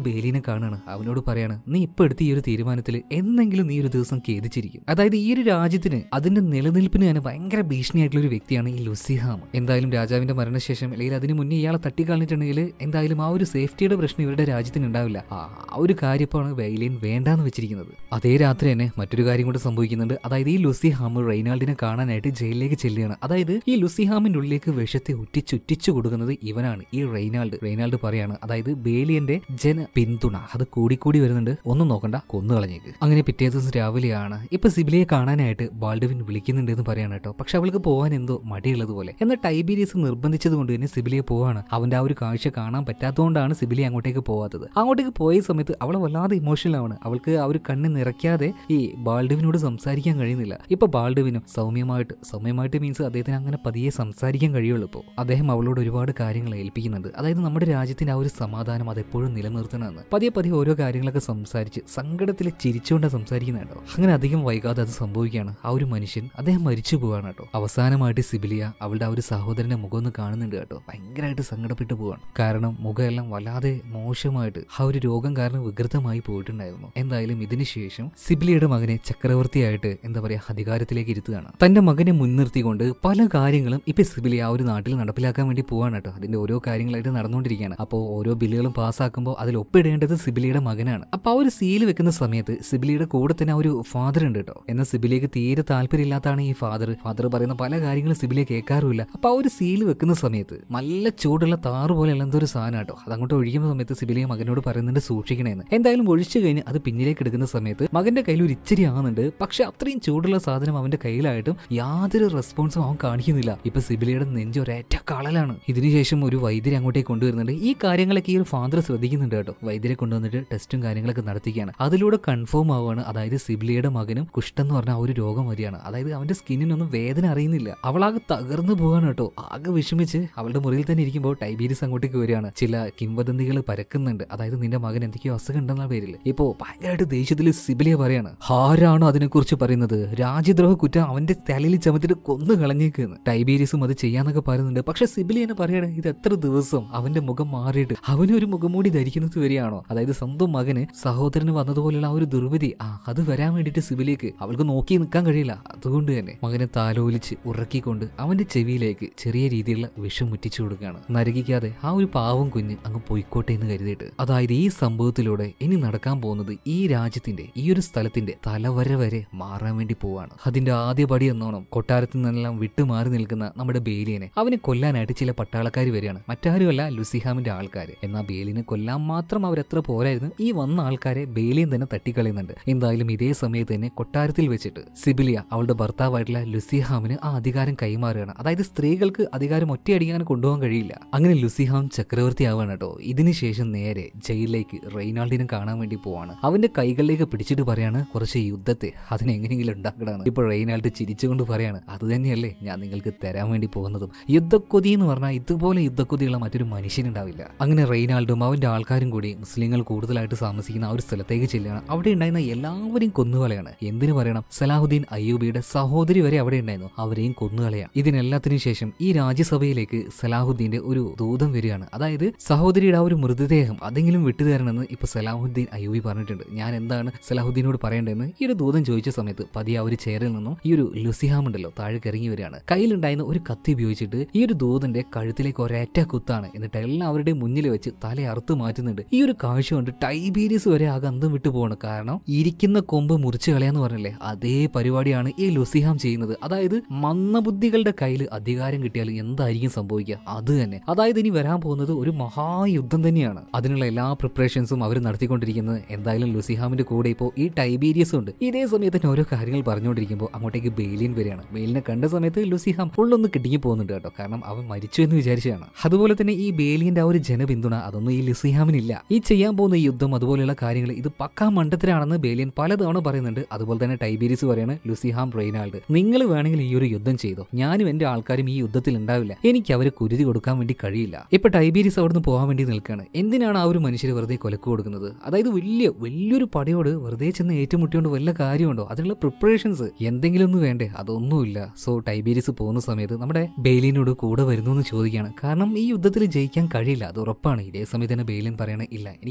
കാണുകയാണ് അവനോട് പറയാണ് നീ ഇപ്പൊ എടുത്ത ഈ ഒരു തീരുമാനത്തിൽ എന്നെങ്കിലും നീ ഒരു ദിവസം ഖേദിച്ചിരിക്കും അതായത് ഈ ഒരു രാജ്യത്തിന് അതിന്റെ നിലനിൽപ്പിന് തന്നെ ഭയങ്കര ഭീഷണിയായിട്ടുള്ള ഒരു വ്യക്തിയാണ് ഈ ലുസിഹാം എന്തായാലും രാജാവിന്റെ മരണശേഷം അല്ലെങ്കിൽ അതിന് മുന്നേ ഇയാളെ തട്ടിക്കളഞ്ഞിട്ടുണ്ടെങ്കിൽ എന്തായാലും ആ ഒരു സേഫ്റ്റിയുടെ പ്രശ്നം ഇവരുടെ രാജ്യത്തിന് ഉണ്ടാവില്ല ആ ആ ഒരു കാര്യമാണ് വെയിലിയൻ വേണ്ടാന്ന് വെച്ചിരിക്കുന്നത് അതേ രാത്രി തന്നെ മറ്റൊരു കാര്യം കൂടെ സംഭവിക്കുന്നുണ്ട് അതായത് ഈ ലുസിഹാം റെയ്നാൾഡിനെ കാണാനായിട്ട് ജയിലിലേക്ക് ചെല്ലുകയാണ് അതായത് ഈ ലുസിഹാമിന്റെ ഉള്ളിലേക്ക് വിഷത്തെ ഉറ്റിച്ചുറ്റിച്ചു കൊടുക്കുന്നത് ഇവനാണ് ഈ റെയ്നാൾഡ് റെയ്നാൾഡ് പറയാണ് അതായത് ബേലിയന്റെ ജന പിന്തുണ അത് കൂടിക്കൂടി വരുന്നുണ്ട് ഒന്നും നോക്കണ്ട കൊന്നു കളഞ്ഞേക്ക് അങ്ങനെ പിറ്റേ ദിവസം രാവിലെയാണ് ഇപ്പൊ സിബിലിയെ കാണാനായിട്ട് ബാൾഡവിൻ വിളിക്കുന്നുണ്ട് എന്ന് പറയാണ് കേട്ടോ പക്ഷെ അവൾക്ക് പോകാൻ എന്തോ മടിയുള്ളത് പോലെ എന്നാൽ ടൈബീരിയസ് നിർബന്ധിച്ചത് കൊണ്ട് തന്നെ സിബിലിയെ പോവാണ് അവന്റെ ആ ഒരു കാഴ്ച കാണാൻ പറ്റാത്തതുകൊണ്ടാണ് സിബിലി അങ്ങോട്ടേക്ക് പോവാത്തത് അങ്ങോട്ടേക്ക് പോയ സമയത്ത് അവൾ വല്ലാതെ ഇമോഷണൽ ആണ് അവൾക്ക് ആ ഒരു കണ്ണ് നിറയ്ക്കാതെ ഈ ബാൾഡവിനോട് സംസാരിക്കാൻ കഴിയുന്നില്ല ഇപ്പൊ ബാൾഡവിനും സൗമ്യമായിട്ട് സൗമ്യമായിട്ട് മീൻസ് അദ്ദേഹത്തിന് അങ്ങനെ പതിയെ സംസാരിക്കാൻ കഴിയുള്ളൂ ഇപ്പോൾ അദ്ദേഹം അവളോട് ഒരുപാട് കാര്യങ്ങൾ ഏൽപ്പിക്കുന്നുണ്ട് അതായത് നമ്മുടെ രാജ്യത്തിന്റെ ആ ഒരു സമാധാനം അതെപ്പോഴും നിലനിർത്തണമെന്ന് പതിയെ പതിയെ ഓരോ കാര്യങ്ങളൊക്കെ സംസാരിച്ച് സങ്കടത്തിൽ ചിരിച്ചുകൊണ്ടാണ് സംസാരിക്കുന്നത് കേട്ടോ അങ്ങനെ അധികം വൈകാതെ അത് സംഭവിക്കുകയാണ് ആ ഒരു മനുഷ്യൻ അദ്ദേഹം മരിച്ചു പോവാണ് കേട്ടോ അവസാനമായിട്ട് സിബിലിയ അവളുടെ ആ ഒരു സഹോദരന്റെ മുഖം ഒന്ന് കാണുന്നുണ്ട് കേട്ടോ ഭയങ്കരമായിട്ട് സങ്കടപ്പെട്ടു പോവാണ് കാരണം മുഖമെല്ലാം വല്ലാതെ മോശമായിട്ട് ആ ഒരു രോഗം കാരണം വികൃതമായി പോയിട്ടുണ്ടായിരുന്നു എന്തായാലും ഇതിനുശേഷം സിബിലിയുടെ മകനെ ചക്രവർത്തിയായിട്ട് എന്താ പറയാ അധികാരത്തിലേക്ക് ഇരുത്തുകയാണ് തന്റെ മകനെ മുൻനിർത്തിക്കൊണ്ട് പല കാര്യങ്ങളും ഇപ്പൊ സിബിലി ആ ഒരു നാട്ടിൽ നടപ്പിലാക്കാൻ വേണ്ടി പോവാണ് കേട്ടോ അതിന്റെ ഓരോ കാര്യങ്ങളായിട്ട് നടന്നുകൊണ്ടിരിക്കുകയാണ് അപ്പോൾ ഓരോ ബില്ലുകളും പാസ്സാക്കുമ്പോൾ അതിൽ ഒപ്പിടേണ്ടത് സിബിലിയുടെ മകനാണ് അപ്പൊ ആ ഒരു സീൽ വെക്കുന്ന സമയത്ത് സിബിലിയുടെ കൂടെ തന്നെ ആ ഒരു ഫാദർ ഉണ്ട് കേട്ടോ എന്നാൽ സിബിലിക്ക് തീരെ താല്പര്യമില്ലാത്താണ് ഈ ഫാദർ ഫാദർ പറയുന്ന പല കാര്യങ്ങളും സിബിലിയെ കേൾക്കാറുമില്ല അപ്പൊ ആ ഒരു സീൽ വെക്കുന്ന സമയത്ത് നല്ല ചൂടുള്ള താറ് പോലെയുള്ള എന്തോ ഒരു സാധനം കേട്ടോ അത് അങ്ങോട്ട് ഒഴിക്കുന്ന സമയത്ത് സിബിലിയെ മകനോട് പറയുന്നുണ്ട് സൂക്ഷിക്കണേന്ന് എന്തായാലും ഒഴിച്ചു കഴിഞ്ഞ് അത് പിന്നിലേക്ക് എടുക്കുന്ന സമയത്ത് മകന്റെ കയ്യിൽ ഒരു ഇച്ചിരി ആകുന്നുണ്ട് പക്ഷെ അത്രയും ചൂടുള്ള സാധനം അവന്റെ കയ്യിലായിട്ടും യാതൊരു റെസ്പോൺസും അവൻ കാണിക്കുന്നില്ല ഇപ്പൊ സിബിലിയുടെ നെഞ്ച് ഒരേറ്റ കളലാണ് ഇതിനുശേഷം ഒരു വൈദ്യരെ അങ്ങോട്ടേക്ക് കൊണ്ടുവരുന്നുണ്ട് ഈ കാര്യങ്ങളൊക്കെ ഈ ഒരു ഫാദർ ശ്രദ്ധിക്കുന്നുണ്ട് കേട്ടോ വൈദ്യരെ കൊണ്ടുവന്നിട്ട് ടെസ്റ്റും കാര്യങ്ങളൊക്കെ നടത്തിക്കുകയാണ് അതിലൂടെ കൺഫേം ആവുകയാണ് അതായത് സിബിലിയുടെ മകനും കുഷ്ഠം എന്ന് പറഞ്ഞ ആ ഒരു രോഗം വരികയാണ് അതായത് അവന്റെ സ്കിന്നിനൊന്നും വേദന അറിയുന്നില്ല അവളാകെ തകർന്നു പോവാണ് കേട്ടോ ആകെ വിഷമിച്ച് അവളുടെ മുറിയിൽ തന്നെ ഇരിക്കുമ്പോൾ ടൈബീരിസ് അങ്ങോട്ടേക്ക് വരികയാണ് ചില കിംവദന്തികൾ പരക്കുന്നുണ്ട് അതായത് നിന്റെ മകൻ എന്തൊക്കെയോ അസുഖം ഉണ്ടെന്ന പേരിൽ ഇപ്പോ ഭയങ്കരമായിട്ട് ദേഷ്യത്തിൽ സിബിലിയ പറയാണ് ആരാണോ അതിനെക്കുറിച്ച് പറയുന്നത് രാജ്യദ്രോഹ കുറ്റം അവന്റെ തലയിൽ ചമത്തിട്ട് കൊന്നു കളഞ്ഞേക്കുന്നു ടൈബീരിയസും അത് ചെയ്യാന്നൊക്കെ പറയുന്നുണ്ട് പക്ഷെ സിബിലിയനെ പറയാണ് ഇത് എത്ര ദിവസം അവന്റെ മുഖം മാറിയിട്ട് അവന് ഒരു മുഖംമൂടി ധരിക്കുന്നത് വരികയാണോ അതായത് സ്വന്തം മകന് സഹോദരന് വന്നതുപോലെയുള്ള ആ ഒരു ദുർവിധി ആ അത് വരാൻ വേണ്ടിയിട്ട് സിബിലിക്ക് അവൾക്ക് നോക്കി നിൽക്കാൻ കഴിയില്ല അതുകൊണ്ട് തന്നെ മകനെ താലോലിച്ച് ഉറക്കിക്കൊണ്ട് അവന്റെ ചെവിയിലേക്ക് ചെറിയ രീതിയിലുള്ള വിഷം മുറ്റിച്ചു കൊടുക്കുകയാണ് നരകിക്കാതെ ആ ഒരു പാവം കുഞ്ഞ് അങ്ങ് പൊയ്ക്കോട്ടെ എന്ന് കരുതിയിട്ട് അതായത് ഈ സംഭവത്തിലൂടെ ഇനി നടക്കാൻ പോകുന്നത് ഈ രാജ്യത്തിന്റെ ഈ ഒരു സ്ഥലത്തിന്റെ തലവര വരെ മാറാൻ വേണ്ടി പോവാണ് അതിന്റെ ആദ്യ പടി എന്നോണം കൊട്ടാരത്തിൽ നിന്നെല്ലാം വിട്ടു മാറി നിൽക്കുന്ന നമ്മുടെ ബേലിയനെ അവനെ കൊല്ലാനായിട്ട് ചില പട്ടാളക്കാർ വരികയാണ് മറ്റാരുമല്ല ലുസിഹാമിന്റെ ആൾക്കാർ എന്നാൽ ബേലിനെ കൊല്ലാൻ മാത്രം അവരെത്ര പോരായിരുന്നു ഈ വന്ന ആൾക്കാരെ ബേലിയൻ തന്നെ തട്ടിക്കളയുന്നുണ്ട് എന്തായാലും ഇതേ സമയത്ത് തന്നെ കൊട്ടാരത്തിൽ വെച്ചിട്ട് സിബിലിയ അവളുടെ ഭർത്താവായിട്ടുള്ള ലുസിഹാമിന് ആ അധികാരം കൈമാറുകയാണ് അതായത് സ്ത്രീകൾക്ക് അധികാരം ഒറ്റയടിക്കാൻ കൊണ്ടുപോകാൻ കഴിയില്ല അങ്ങനെ ലുസിഹാം ചക്രവർത്തി ആവുകയാണ് കേട്ടോ ഇതിനുശേഷം നേരെ ജയിലിലേക്ക് റെയ്നാൾഡിനെ കാണാൻ വേണ്ടി പോവാണ് അവന്റെ കൈകളിലേക്ക് പിടിച്ചിട്ട് പറയാണ് കുറച്ച് യുദ്ധത്തെ അതിനെങ്ങനെയെങ്കിലും ഉണ്ടാക്കണമെന്ന് ഇപ്പോൾ റെയ്നാൾഡ് ചിരിച്ചുകൊണ്ട് പറയാണ് അത് തന്നെയല്ലേ ഞാൻ നിങ്ങൾക്ക് തരാൻ വേണ്ടി പോകുന്നതും യുദ്ധക്കൊതി എന്ന് പറഞ്ഞാൽ ഇതുപോലെ യുദ്ധക്കൊതിയുള്ള മറ്റൊരു മനുഷ്യനുണ്ടാവില്ല അങ്ങനെ റെയ്നാൾഡും അവന്റെ ആൾക്കാരും കൂടി മുസ്ലിങ്ങൾ കൂടുതലായിട്ട് താമസിക്കുന്ന ആ ഒരു സ്ഥലത്തേക്ക് ചെല്ലുകയാണ് അവിടെ ഉണ്ടായിരുന്ന എല്ലാവരെയും കൊന്നുകളയാണ് എന്തിനു പറയണം സലാഹുദ്ദീൻ അയ്യൂബിയുടെ സഹോദരി വരെ അവിടെ ഉണ്ടായിരുന്നു അവരെയും കൊന്നുകളയാണ് ഇതിനെല്ലാത്തിനു ശേഷം ഈ രാജ്യസഭയിലേക്ക് സലാഹുദ്ദീന്റെ ഒരു ദൂതം വരികയാണ് അതായത് സഹോദരിയുടെ ആ ഒരു മൃതദേഹം അതെങ്കിലും വിട്ടുതരണമെന്ന് ഇപ്പൊ സലാഹുദ്ദീൻ അയ്യൂബി പറഞ്ഞിട്ടുണ്ട് ഞാൻ എന്താണ് സലാഹുദ്ദീനോട് പറയേണ്ടതെന്ന് ഈ ഒരു ദൂതം ചോദിച്ച സമയത്ത് പതിയെ ആ ഒരു ചെയറിൽ നിന്നും ഈ ഒരു ലുസിഹാം ഉണ്ടല്ലോ താഴെ ഇറങ്ങി വരികയാണ് കയ്യിലുണ്ടായിരുന്ന ഒരു കത്തി ഉപയോഗിച്ചിട്ട് ഈ ഒരു ദൂതന്റെ കഴുത്തിലേക്ക് ഒരേറ്റ കുത്താണ് എന്നിട്ട് എല്ലാവരുടെയും മുന്നിൽ വെച്ച് തല അറുത്ത് മാറ്റുന്നുണ്ട് ഈ ഒരു കാഴ്ച കൊണ്ട് ടൈബീരിയസ് വരെ ആകെ അന്തം വിട്ടു പോകണം കാരണം ഇരിക്കുന്ന കൊമ്പ് മുറിച്ച് കളയാന്ന് പറഞ്ഞല്ലേ അതേ പരിപാടിയാണ് ഈ ലുസിഹാം ചെയ്യുന്നത് അതായത് മന്ദബുദ്ധികളുടെ കയ്യിൽ അധികാരം കിട്ടിയാൽ എന്തായിരിക്കും സംഭവിക്കുക അത് തന്നെ അതായത് ഇനി വരാൻ പോകുന്നത് ഒരു മഹായുദ്ധം തന്നെയാണ് അതിനുള്ള എല്ലാ പ്രിപ്പറേഷൻസും അവർ നടത്തിക്കൊണ്ടിരിക്കുന്നത് എന്തായാലും ലുസിഹാമിന്റെ കൂടെ ഇപ്പോൾ ഈ ടൈബീരിയസും ഉണ്ട് ഇതേ സമയത്ത് തന്നെ ഓരോ കാര്യങ്ങൾ പറഞ്ഞുകൊണ്ടിരിക്കുമ്പോൾ അങ്ങോട്ടേക്ക് ബെയിലിൻ വരികയാണ് ബെയിലിനെ കണ്ട സമയത്ത് ലുസിഹാം ഫുള്ളൊന്ന് കിട്ടിങ്ങി പോകുന്നുണ്ട് കേട്ടോ കാരണം അവൻ മരിച്ചു എന്ന് വിചാരിച്ചതാണ് അതുപോലെ തന്നെ ഈ ബേലിയന്റെ ആ ഒരു ജനപിന്തുണ അതൊന്നും ഈ ലുസിഹാമിനില്ല ഈ ചെയ്യാൻ പോകുന്ന ഈ യുദ്ധം അതുപോലെയുള്ള കാര്യങ്ങൾ ഇത് പക്കാ മണ്ടത്തിലാണെന്ന് ബേലിയൻ പലതവണ പറയുന്നുണ്ട് അതുപോലെ തന്നെ ടൈബീരിയസ് പറയാണ് ലുസിഹാം റെയ്നാൾഡ് നിങ്ങൾ വേണമെങ്കിൽ ഈ ഒരു യുദ്ധം ചെയ്തോ ഞാനും എന്റെ ആൾക്കാരും ഈ യുദ്ധത്തിൽ ഉണ്ടാവില്ല എനിക്ക് അവരെ കുരുതി കൊടുക്കാൻ വേണ്ടി കഴിയില്ല ഇപ്പൊ ടൈബീരിയസ് അവിടുന്ന് പോകാൻ വേണ്ടി നിൽക്കുകയാണ് എന്തിനാണ് ആ ഒരു മനുഷ്യർ വെറുതെ കൊലക്ക് കൊടുക്കുന്നത് അതായത് വലിയ വലിയൊരു പടയോട് വെറുതെ ചെന്ന് ഏറ്റുമുട്ടിയോണ്ട് വല്ല കാര്യമുണ്ടോ അതിനുള്ള പ്രിപ്പറേഷൻസ് എന്തെങ്കിലും ഒന്ന് വേണ്ടേ അതൊന്നുമില്ല സോ ടൈബീരിയസ് പോകുന്ന സമയത്ത് നമ്മുടെ ബെയിലിനോട് കൂടെ വരുന്നു എന്ന് ചോദിക്കുകയാണ് കാരണം ഈ യുദ്ധത്തിൽ ജയിക്കാൻ കഴിയില്ല അത് ഉറപ്പാണ് ഇതേ സമയത്ത് തന്നെ ബെയിലിൻ പറയണ ഇല്ല എനിക്ക്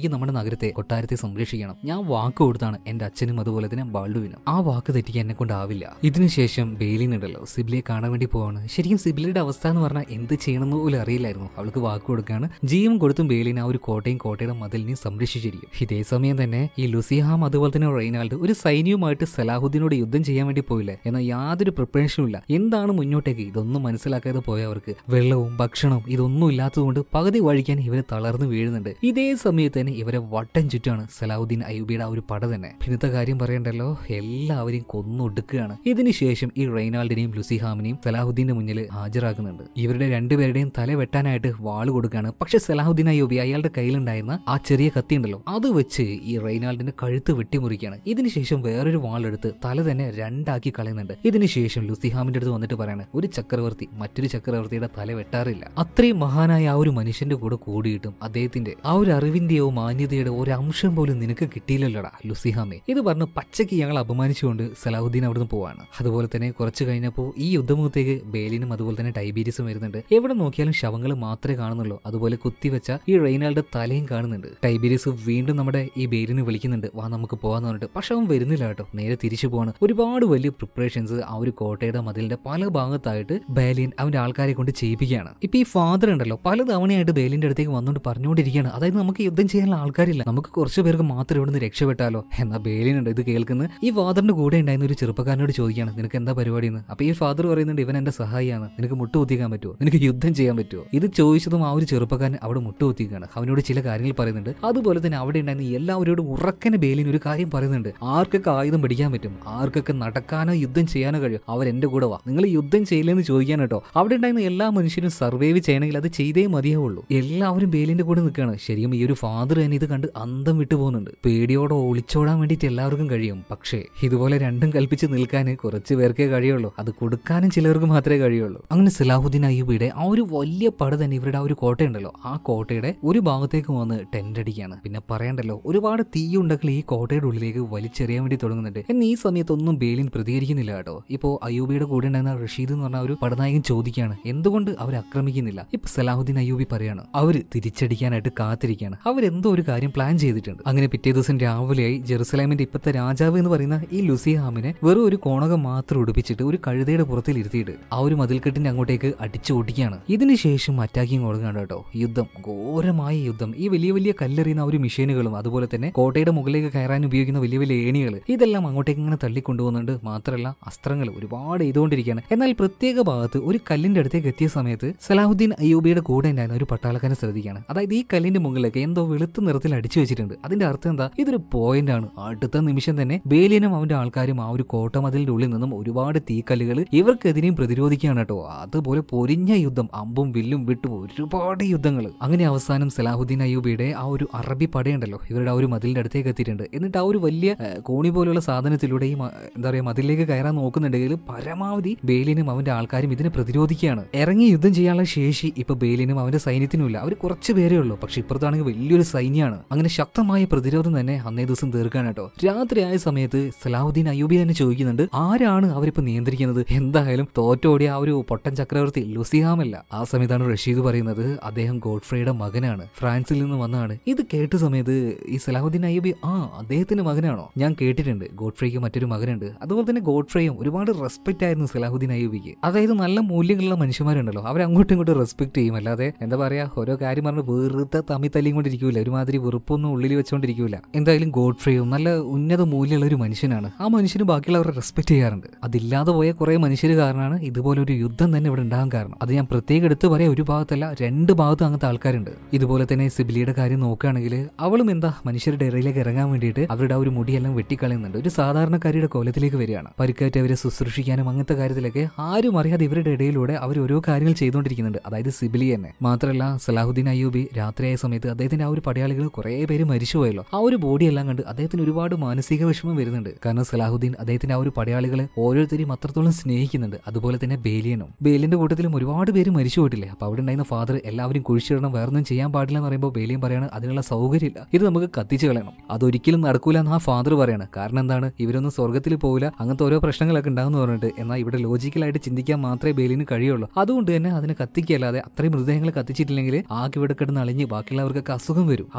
നമ്മുടെ നഗരത്തെ കൊട്ടാരത്തെ സംരക്ഷിക്കണം ഞാൻ വാക്ക് കൊടുത്താണ് എന്റെ അച്ഛനും അതുപോലെ തന്നെ ബാൾഡുവിനും ആ വാക്ക് തെറ്റിക്കാൻ എന്നെ കൊണ്ടാവില്ല ഇതിനുശേഷം ബെയിലിൻ ഉണ്ടല്ലോ സിബിലിയെ കാണാൻ വേണ്ടി പോവാണ് ശരിക്കും സിബിലിയുടെ അവസ്ഥ എന്ന് പറഞ്ഞാൽ എന്ത് ചെയ്യണമെന്ന് പോലും അറിയില്ലായിരുന്നു അവൾക്ക് വാക്ക് കൊടുക്കുകയാണ് ജീവൻ കൊടുത്തും ബെയിലിൻ ആ ഒരു കോട്ടയും കോട്ടയുടെ മതിലിനെയും സംരക്ഷിച്ചിരിക്കും ഇതേ സമയം തന്നെ ഈ ലുസിഹാം അതുപോലെ തന്നെ റെയ്നാൾഡ് ഒരു സൈന്യവുമായിട്ട് സലാഹുദ്ദീനോട് യുദ്ധം ചെയ്യാൻ വേണ്ടി പോയില്ല എന്നാൽ യാതൊരു പ്രിപ്പറേഷനും ഇല്ല എന്താണ് മുന്നോട്ടേക്ക് ഇതൊന്നും മനസ്സിലാക്കാതെ പോയവർക്ക് വെള്ളവും ഭക്ഷണവും ഇതൊന്നും ഇല്ലാത്തതുകൊണ്ട് പകുതി വഴിക്കാൻ ഇവരെ തളർന്നു വീഴുന്നുണ്ട് ഇതേ സമയത്ത് തന്നെ ഇവരെ വട്ടം ചുറ്റാണ് സലാഹുദ്ദീൻ അയ്യൂബിയുടെ ആ ഒരു പട തന്നെ പിന്നത്തെ കാര്യം പറയണ്ടല്ലോ എല്ലാവരെയും കൊന്നൊടുക്കുകയാണ് ഇതിനുശേഷം ഈ റെയ്നാൾഡിനെയും ലുസിഹാമിനെയും സലാഹുദ്ദീന്റെ മുന്നിൽ ഹാജരാക്കുന്നുണ്ട് ഇവരുടെ രണ്ടുപേരുടെയും തല വെട്ടാനായിട്ട് വാള് കൊടുക്കുകയാണ് പക്ഷെ സലാഹുദ്ദീൻ അയ്യൂബി അയാളുടെ കയ്യിലുണ്ടായിരുന്ന ആ ചെറിയ കത്തി ഉണ്ടല്ലോ അത് വെച്ച് ഈ റെയ്നാൾഡിന്റെ കഴുത്ത് വെട്ടിമുറിക്കുകയാണ് ഇതിനുശേഷം വേറൊരു വാളെടുത്ത് തല തന്നെ രണ്ടാക്കി കളയുന്നുണ്ട് ഇതിനുശേഷം ലുസിഹാമിന്റെ അടുത്ത് വന്നിട്ട് പറയാണ് ഒരു ചക്രവർത്തി മറ്റൊരു ചക്രവർത്തിയുടെ തല വെട്ടാറില്ല അത്രയും മഹാനായ ആ ഒരു മനുഷ്യന്റെ കൂടെ കൂടിയിട്ടും അദ്ദേഹത്തിന്റെ ആ ഒരു അറിവിന്റെയോ മാന്യതയുടെ ഒരു അംശം പോലും നിനക്ക് കിട്ടിയില്ലല്ലോടാ ലുസിഹാമെ ഇത് പറഞ്ഞ് പച്ചയ്ക്ക് ഞങ്ങൾ അപമാനിച്ചുകൊണ്ട് സലാഹുദ്ദീൻ അവിടുന്ന് പോവാണ് അതുപോലെ തന്നെ കുറച്ച് കഴിഞ്ഞപ്പോൾ ഈ യുദ്ധമുഖത്തേക്ക് ബേലിനും അതുപോലെ തന്നെ ടൈബീരിയസും വരുന്നുണ്ട് എവിടെ നോക്കിയാലും ശവങ്ങൾ മാത്രമേ കാണുന്നുള്ളൂ അതുപോലെ കുത്തിവെച്ച ഈ റെയ്നാളുടെ തലയും കാണുന്നുണ്ട് ടൈബീരിയസ് വീണ്ടും നമ്മുടെ ഈ ബേലിനെ വിളിക്കുന്നുണ്ട് വാ നമുക്ക് പോവാന്ന് പറഞ്ഞിട്ട് പക്ഷെ അവൻ വരുന്നില്ല കേട്ടോ നേരെ തിരിച്ചു പോവാണ് ഒരുപാട് വലിയ പ്രിപ്പറേഷൻസ് ആ ഒരു കോട്ടയുടെ മതിലിന്റെ പല ഭാഗത്തായിട്ട് ബേലിയൻ അവന്റെ ആൾക്കാരെ കൊണ്ട് ചെയ്യിപ്പിക്കുകയാണ് ഇപ്പൊ ഈ ഫാദർ ഉണ്ടല്ലോ പല തവണയായിട്ട് ബേലിന്റെ അടുത്തേക്ക് വന്നുകൊണ്ട് പറഞ്ഞുകൊണ്ടിരിക്കുകയാണ് അതായത് നമുക്ക് യുദ്ധം ചെയ്യാനുള്ള ആൾക്കാരില്ല നമുക്ക് കുറച്ച് പേർക്ക് മാത്രം ഇവിടുന്ന് രക്ഷപ്പെട്ടാലോ എന്നാ ബേലിനുണ്ട് ഇത് കേൾക്കുന്നത് ഈ ഫാദറിന്റെ കൂടെ ഉണ്ടായിരുന്ന ഒരു ചെറുപ്പക്കാരനോട് ചോദിക്കുകയാണ് നിനക്ക് എന്താ പരിപാടി എന്ന് അപ്പൊ ഈ ഫാദർ പറയുന്നുണ്ട് ഇവൻ എന്റെ സഹായിയാണ് നിനക്ക് മുട്ടുകുത്തിക്കാൻ പറ്റുമോ നിനക്ക് യുദ്ധം ചെയ്യാൻ പറ്റുമോ ഇത് ചോദിച്ചതും ആ ഒരു ചെറുപ്പക്കാരൻ അവിടെ മുട്ടുകുത്തിക്കുകയാണ് അവനോട് ചില കാര്യങ്ങൾ പറയുന്നുണ്ട് അതുപോലെ തന്നെ അവിടെ ഉണ്ടായിരുന്ന എല്ലാവരോടും ഉറക്കനെ ബേലിന് ഒരു കാര്യം പറയുന്നുണ്ട് ആർക്കൊക്കെ ആയുധം പിടിക്കാൻ പറ്റും ആർക്കൊക്കെ നടക്കാനോ യുദ്ധം ചെയ്യാനോ കഴിയും അവർ എന്റെ കൂടെ വാ നിങ്ങൾ യുദ്ധം ചെയ്യില്ലെന്ന് ചോദിക്കാൻ കേട്ടോ അവിടെ ഉണ്ടായിരുന്ന എല്ലാ മനുഷ്യരും സർവൈവ് ചെയ്യണമെങ്കിൽ അത് ചെയ്തേ മതിയാവുള്ളൂ എല്ലാവരും ബേലിന്റെ കൂടെ നിൽക്കുകയാണ് ശരിക്കും ഈ ഒരു ഫാദർ തന്നെ ഇത് കണ്ട് അന്തം വിട്ടു പോകുന്നുണ്ട് പേടിയോടെ ഒളിച്ചോടാൻ വേണ്ടിയിട്ട് എല്ലാവർക്കും കഴിയും പക്ഷേ ഇതുപോലെ രണ്ടും കൽപ്പിച്ച് നിൽക്കാൻ കുറച്ച് പേർക്കേ കഴിയുള്ളൂ അത് കൊടുക്കാനും ചിലർക്ക് മാത്രമേ കഴിയുള്ളൂ അങ്ങനെ സലാഹുദ്ദീൻ അയ്യൂബിയുടെ ആ ഒരു വലിയ പട തന്നെ ഇവരുടെ ആ ഒരു കോട്ടയുണ്ടല്ലോ ആ കോട്ടയുടെ ഒരു ഭാഗത്തേക്ക് വന്ന് ടെന്റ് അടിക്കുകയാണ് പിന്നെ പറയണ്ടല്ലോ ഒരുപാട് തീയുണ്ടകൾ ഈ കോട്ടയുടെ ഉള്ളിലേക്ക് വലിച്ചെറിയാൻ വേണ്ടി തുടങ്ങുന്നുണ്ട് എന്നാൽ ഈ സമയത്തൊന്നും ബേലിൻ പ്രതികരിക്കുന്നില്ല കേട്ടോ ഇപ്പോൾ അയ്യൂബിയുടെ കൂടെ ഉണ്ടായിരുന്ന റഷീദ് എന്ന് പറഞ്ഞ ഒരു പടനായകൻ ചോദിക്കുകയാണ് എന്തുകൊണ്ട് അവർ ആക്രമിക്കുന്നില്ല ഇപ്പൊ സലാഹുദ്ദീൻ അയ്യൂബി പറയാണ് അവര് തിരിച്ചടിക്കാനായിട്ട് കാത്തിരിക്കുകയാണ് അവരെന്തോ ഒരു കാര്യം പ്ലാൻ ചെയ്തിട്ടുണ്ട് അങ്ങനെ പിറ്റേ ദിവസം രാവിലെയായി ജെറുസലേമിന്റെ ഇപ്പോഴത്തെ രാജാവ് എന്ന് പറയുന്ന ഈ ലുസിഹാമിനെ വെറും ഒരു കോണകം മാത്രം ഉടുപ്പിച്ചിട്ട് ഒരു കഴുതയുടെ പുറത്തിൽ ഇരുത്തിയിട്ട് ആ ഒരു മതിൽക്കെട്ടിന്റെ അങ്ങോട്ടേക്ക് അടിച്ചു ഓടിക്കുകയാണ് ഇതിനുശേഷം അറ്റാക്കിങ് കൊടുക്കുകയാണ് കേട്ടോ യുദ്ധം ഘോരമായ യുദ്ധം ഈ വലിയ വലിയ കല്ലെറിയുന്ന ആ ഒരു മെഷീനുകളും അതുപോലെ തന്നെ കോട്ടയുടെ മുകളിലേക്ക് കയറാൻ ഉപയോഗിക്കുന്ന വലിയ വലിയ ഏണികൾ ഇതെല്ലാം അങ്ങോട്ടേക്ക് ഇങ്ങനെ തള്ളിക്കൊണ്ടുപോകുന്നുണ്ട് മാത്രമല്ല അസ്ത്രങ്ങൾ ഒരുപാട് ചെയ്തുകൊണ്ടിരിക്കുകയാണ് എന്നാൽ പ്രത്യേക ഭാഗത്ത് ഒരു കല്ലിന്റെ അടുത്തേക്ക് എത്തിയ സമയത്ത് സലാഹുദ്ദീൻ അയ്യൂബിയുടെ കൂടെ ഉണ്ടായിരുന്ന ഒരു പട്ടാളക്കാരനെ ശ്രദ്ധിക്കുകയാണ് അതായത് ഈ കല്ലിന്റെ മുകളിലേക്ക് എന്തോ വെളുത്ത നിറത്തിൽ അടിച്ചു വെച്ചിട്ടുണ്ട് അതിന്റെ അർത്ഥം എന്താ ഇതൊരു പോയിന്റ് ആണ് അടുത്ത നിമിഷം തന്നെ ബേലിയനും അവന്റെ ആൾക്കാരും ആ ഒരു കോട്ടമതിലിന്റെ ഉള്ളിൽ നിന്നും ഒരുപാട് തീക്കല്ലുകൾ ഇവർക്കെതിരെയും പ്രതിരോധിക്കുകയാണ് കേട്ടോ അതുപോലെ പൊരിഞ്ഞ യുദ്ധം അമ്പും വില്ലും വിട്ടു ഒരുപാട് യുദ്ധങ്ങൾ അങ്ങനെ അവസാനം സലാഹുദ്ദീൻ അയ്യൂബിയുടെ ആ ഒരു അറബി പടയുണ്ടല്ലോ ഇവരുടെ ആ ഒരു മതിലിന്റെ അടുത്തേക്ക് എത്തിയിട്ടുണ്ട് എന്നിട്ട് ആ ഒരു വലിയ ഏ, കോണി പോലുള്ള സാധനത്തിലൂടെ ഈ മ- എന്താ പറയാ മതിലിലേക്ക് കയറാൻ നോക്കുന്നുണ്ടെങ്കിൽ പരമാവധി ബേലിനും അവന്റെ ആൾക്കാരും ഇതിനെ പ്രതിരോധിക്കുകയാണ് ഇറങ്ങി യുദ്ധം ചെയ്യാനുള്ള ശേഷി ഇപ്പൊ ബേലിനും അവന്റെ സൈന്യത്തിനും ഇല്ല അവർ കുറച്ച് പേരേ ഉള്ളൂ പക്ഷെ ഇപ്പുറത്താണെങ്കിൽ വലിയൊരു സൈന്യമാണ് അങ്ങനെ ശക്തമായ പ്രതിരോധം തന്നെ അന്നേ ദിവസം തീർക്കാൻ കേട്ടോ രാത്രിയായ സമയത്ത് സലാഹുദ്ദീൻ അയ്യൂബി തന്നെ ചോദിക്കുന്നുണ്ട് ആരാണ് അവരിപ്പോ നിയന്ത്രിക്കുന്നത് എന്തായാലും തോറ്റോടിയ ആ ഒരു പൊട്ടൻ ചക്രവർത്തി ലുസിഹാമല്ല ആ സമയത്താണ് റഷീദ് പറയുന്നത് അദ്ദേഹം ഗോഡ്ഫ്രയുടെ മകനാണ് ഫ്രാൻസിൽ നിന്ന് വന്നതാണ് ഇത് കേട്ട സമയത്ത് ഈ സലാഹുദ്ദീൻ അയ്യൂബി ആ അദ്ദേഹത്തിന്റെ മകനാണോ ഞാൻ കേട്ടിട്ടുണ്ട് ഗോഡ്ഫ്രയ്ക്ക് മറ്റൊരു മകനുണ്ട് അതുപോലെ തന്നെ ഗോഡ്ഫ്രയും ഒരുപാട് റെസ്പെക്ട് ആയിരുന്നു സലാഹുദ്ദീൻ അയ്യൂബിക്ക് അതായത് നല്ല മൂല്യങ്ങളുള്ള മനുഷ്യന്മാരുണ്ടല്ലോ അവർ അങ്ങോട്ടും ഇങ്ങോട്ടും റെസ്പെക്ട് ചെയ്യും അല്ലാതെ എന്താ പറയാ ഓരോ കാര്യം പറഞ്ഞ് വെറുതെ തമ്മി തല്ലിയും കൊണ്ടിരിക്കൂല ഒരുമാതിരി വെറുപ്പൊന്നും ഉള്ളിൽ വെച്ചുകൊണ്ടിരിക്കൂല എന്തായാലും ഗോഡ്ഫ്രയും നല്ല ഉന്നത മൂല്യമുള്ള ഒരു മനുഷ്യനാണ് ആ മനുഷ്യന് ബാക്കിയുള്ളവരെ റെസ്പെക്ട് ചെയ്യാറുണ്ട് അതില്ലാതെ പോയ കുറെ മനുഷ്യർ കാരണമാണ് ഇതുപോലെ ഒരു യുദ്ധം തന്നെ ഇവിടെ ഉണ്ടാകാൻ കാരണം അത് ഞാൻ പ്രത്യേകം എടുത്ത് പറയാം ഒരു ഭാഗത്തല്ല രണ്ട് ഭാഗത്തും അങ്ങനത്തെ ആൾക്കാരുണ്ട് ഇതുപോലെ തന്നെ സിബിലിയുടെ കാര്യം നോക്കുകയാണെങ്കിൽ അവളും എന്താ മനുഷ്യരുടെ ഇടയിലേക്ക് ഇറങ്ങാൻ വേണ്ടിയിട്ട് അവരുടെ ആ ഒരു മുടിയെല്ലാം വെട്ടിക്കളയുന്നുണ്ട് ഒരു സാധാരണക്കാരിയുടെ കോലത്തിലേക്ക് വരികയാണ് പരിക്കേറ്റ് അവരെ ശുശ്രൂഷിക്കാനും അങ്ങനത്തെ കാര്യത്തിലൊക്കെ ആരും അറിയാതെ ഇവരുടെ ഇടയിലൂടെ അവർ ഓരോ കാര്യങ്ങൾ ചെയ്തുകൊണ്ടിരിക്കുന്നുണ്ട് അതായത് സിബിലി തന്നെ മാത്രമല്ല സലാഹുദ്ദീൻ അയ്യൂബി രാത്രിയായ സമയത്ത് അദ്ദേഹത്തിന്റെ ആ ഒരു പടയാളികൾ കുറെ പേര് മരിച്ചുപോയല്ലോ ആ ഒരു ബോഡി എല്ലാം കണ്ട് അദ്ദേഹത്തിന് ഒരുപാട് മാനസിക വിഷമം വരുന്നുണ്ട് കാരണം സലാഹുദ്ദീൻ അദ്ദേഹത്തിന്റെ ആ ഒരു പടയാളികളെ ഓരോരുത്തരെയും അത്രത്തോളം സ്നേഹിക്കുന്നുണ്ട് അതുപോലെ തന്നെ ബേലിയനും ബേലിന്റെ കൂട്ടത്തിലും ഒരുപാട് പേര് മരിച്ചു പോയിട്ടില്ലേ അപ്പൊ അവിടെ ഉണ്ടായിരുന്ന ഫാദർ എല്ലാവരും കുഴിച്ചിടണം വേറൊന്നും ചെയ്യാൻ പാടില്ല എന്ന് പറയുമ്പോൾ ബേലിയൻ പറയാണ് അതിനുള്ള സൗകര്യമില്ല ഇത് നമുക്ക് കത്തിച്ചു കളയണം അതൊരിക്കലും നടക്കൂല എന്ന് ആ ഫാദർ പറയാണ് കാരണം എന്താണ് ഇവരൊന്നും സ്വർഗത്തിൽ പോകില്ല അങ്ങനത്തെ ഓരോ പ്രശ്നങ്ങളൊക്കെ ഉണ്ടാകുന്ന പറഞ്ഞിട്ട് എന്നാൽ ഇവിടെ ലോജിക്കലായിട്ട് ചിന്തിക്കാൻ മാത്രമേ ബേലിന് കഴിയുള്ളൂ അതുകൊണ്ട് തന്നെ അതിനെ കത്തിക്കല്ലാതെ അത്രയും മൃതദേഹങ്ങൾ കത്തിച്ചിട്ടില്ലെങ്കിൽ ആകെ ഇവിടെ കിടന്ന് അളിഞ്ഞ് ബാക്കിയുള്ളവർക്കൊക്കെ അസുഖം വരും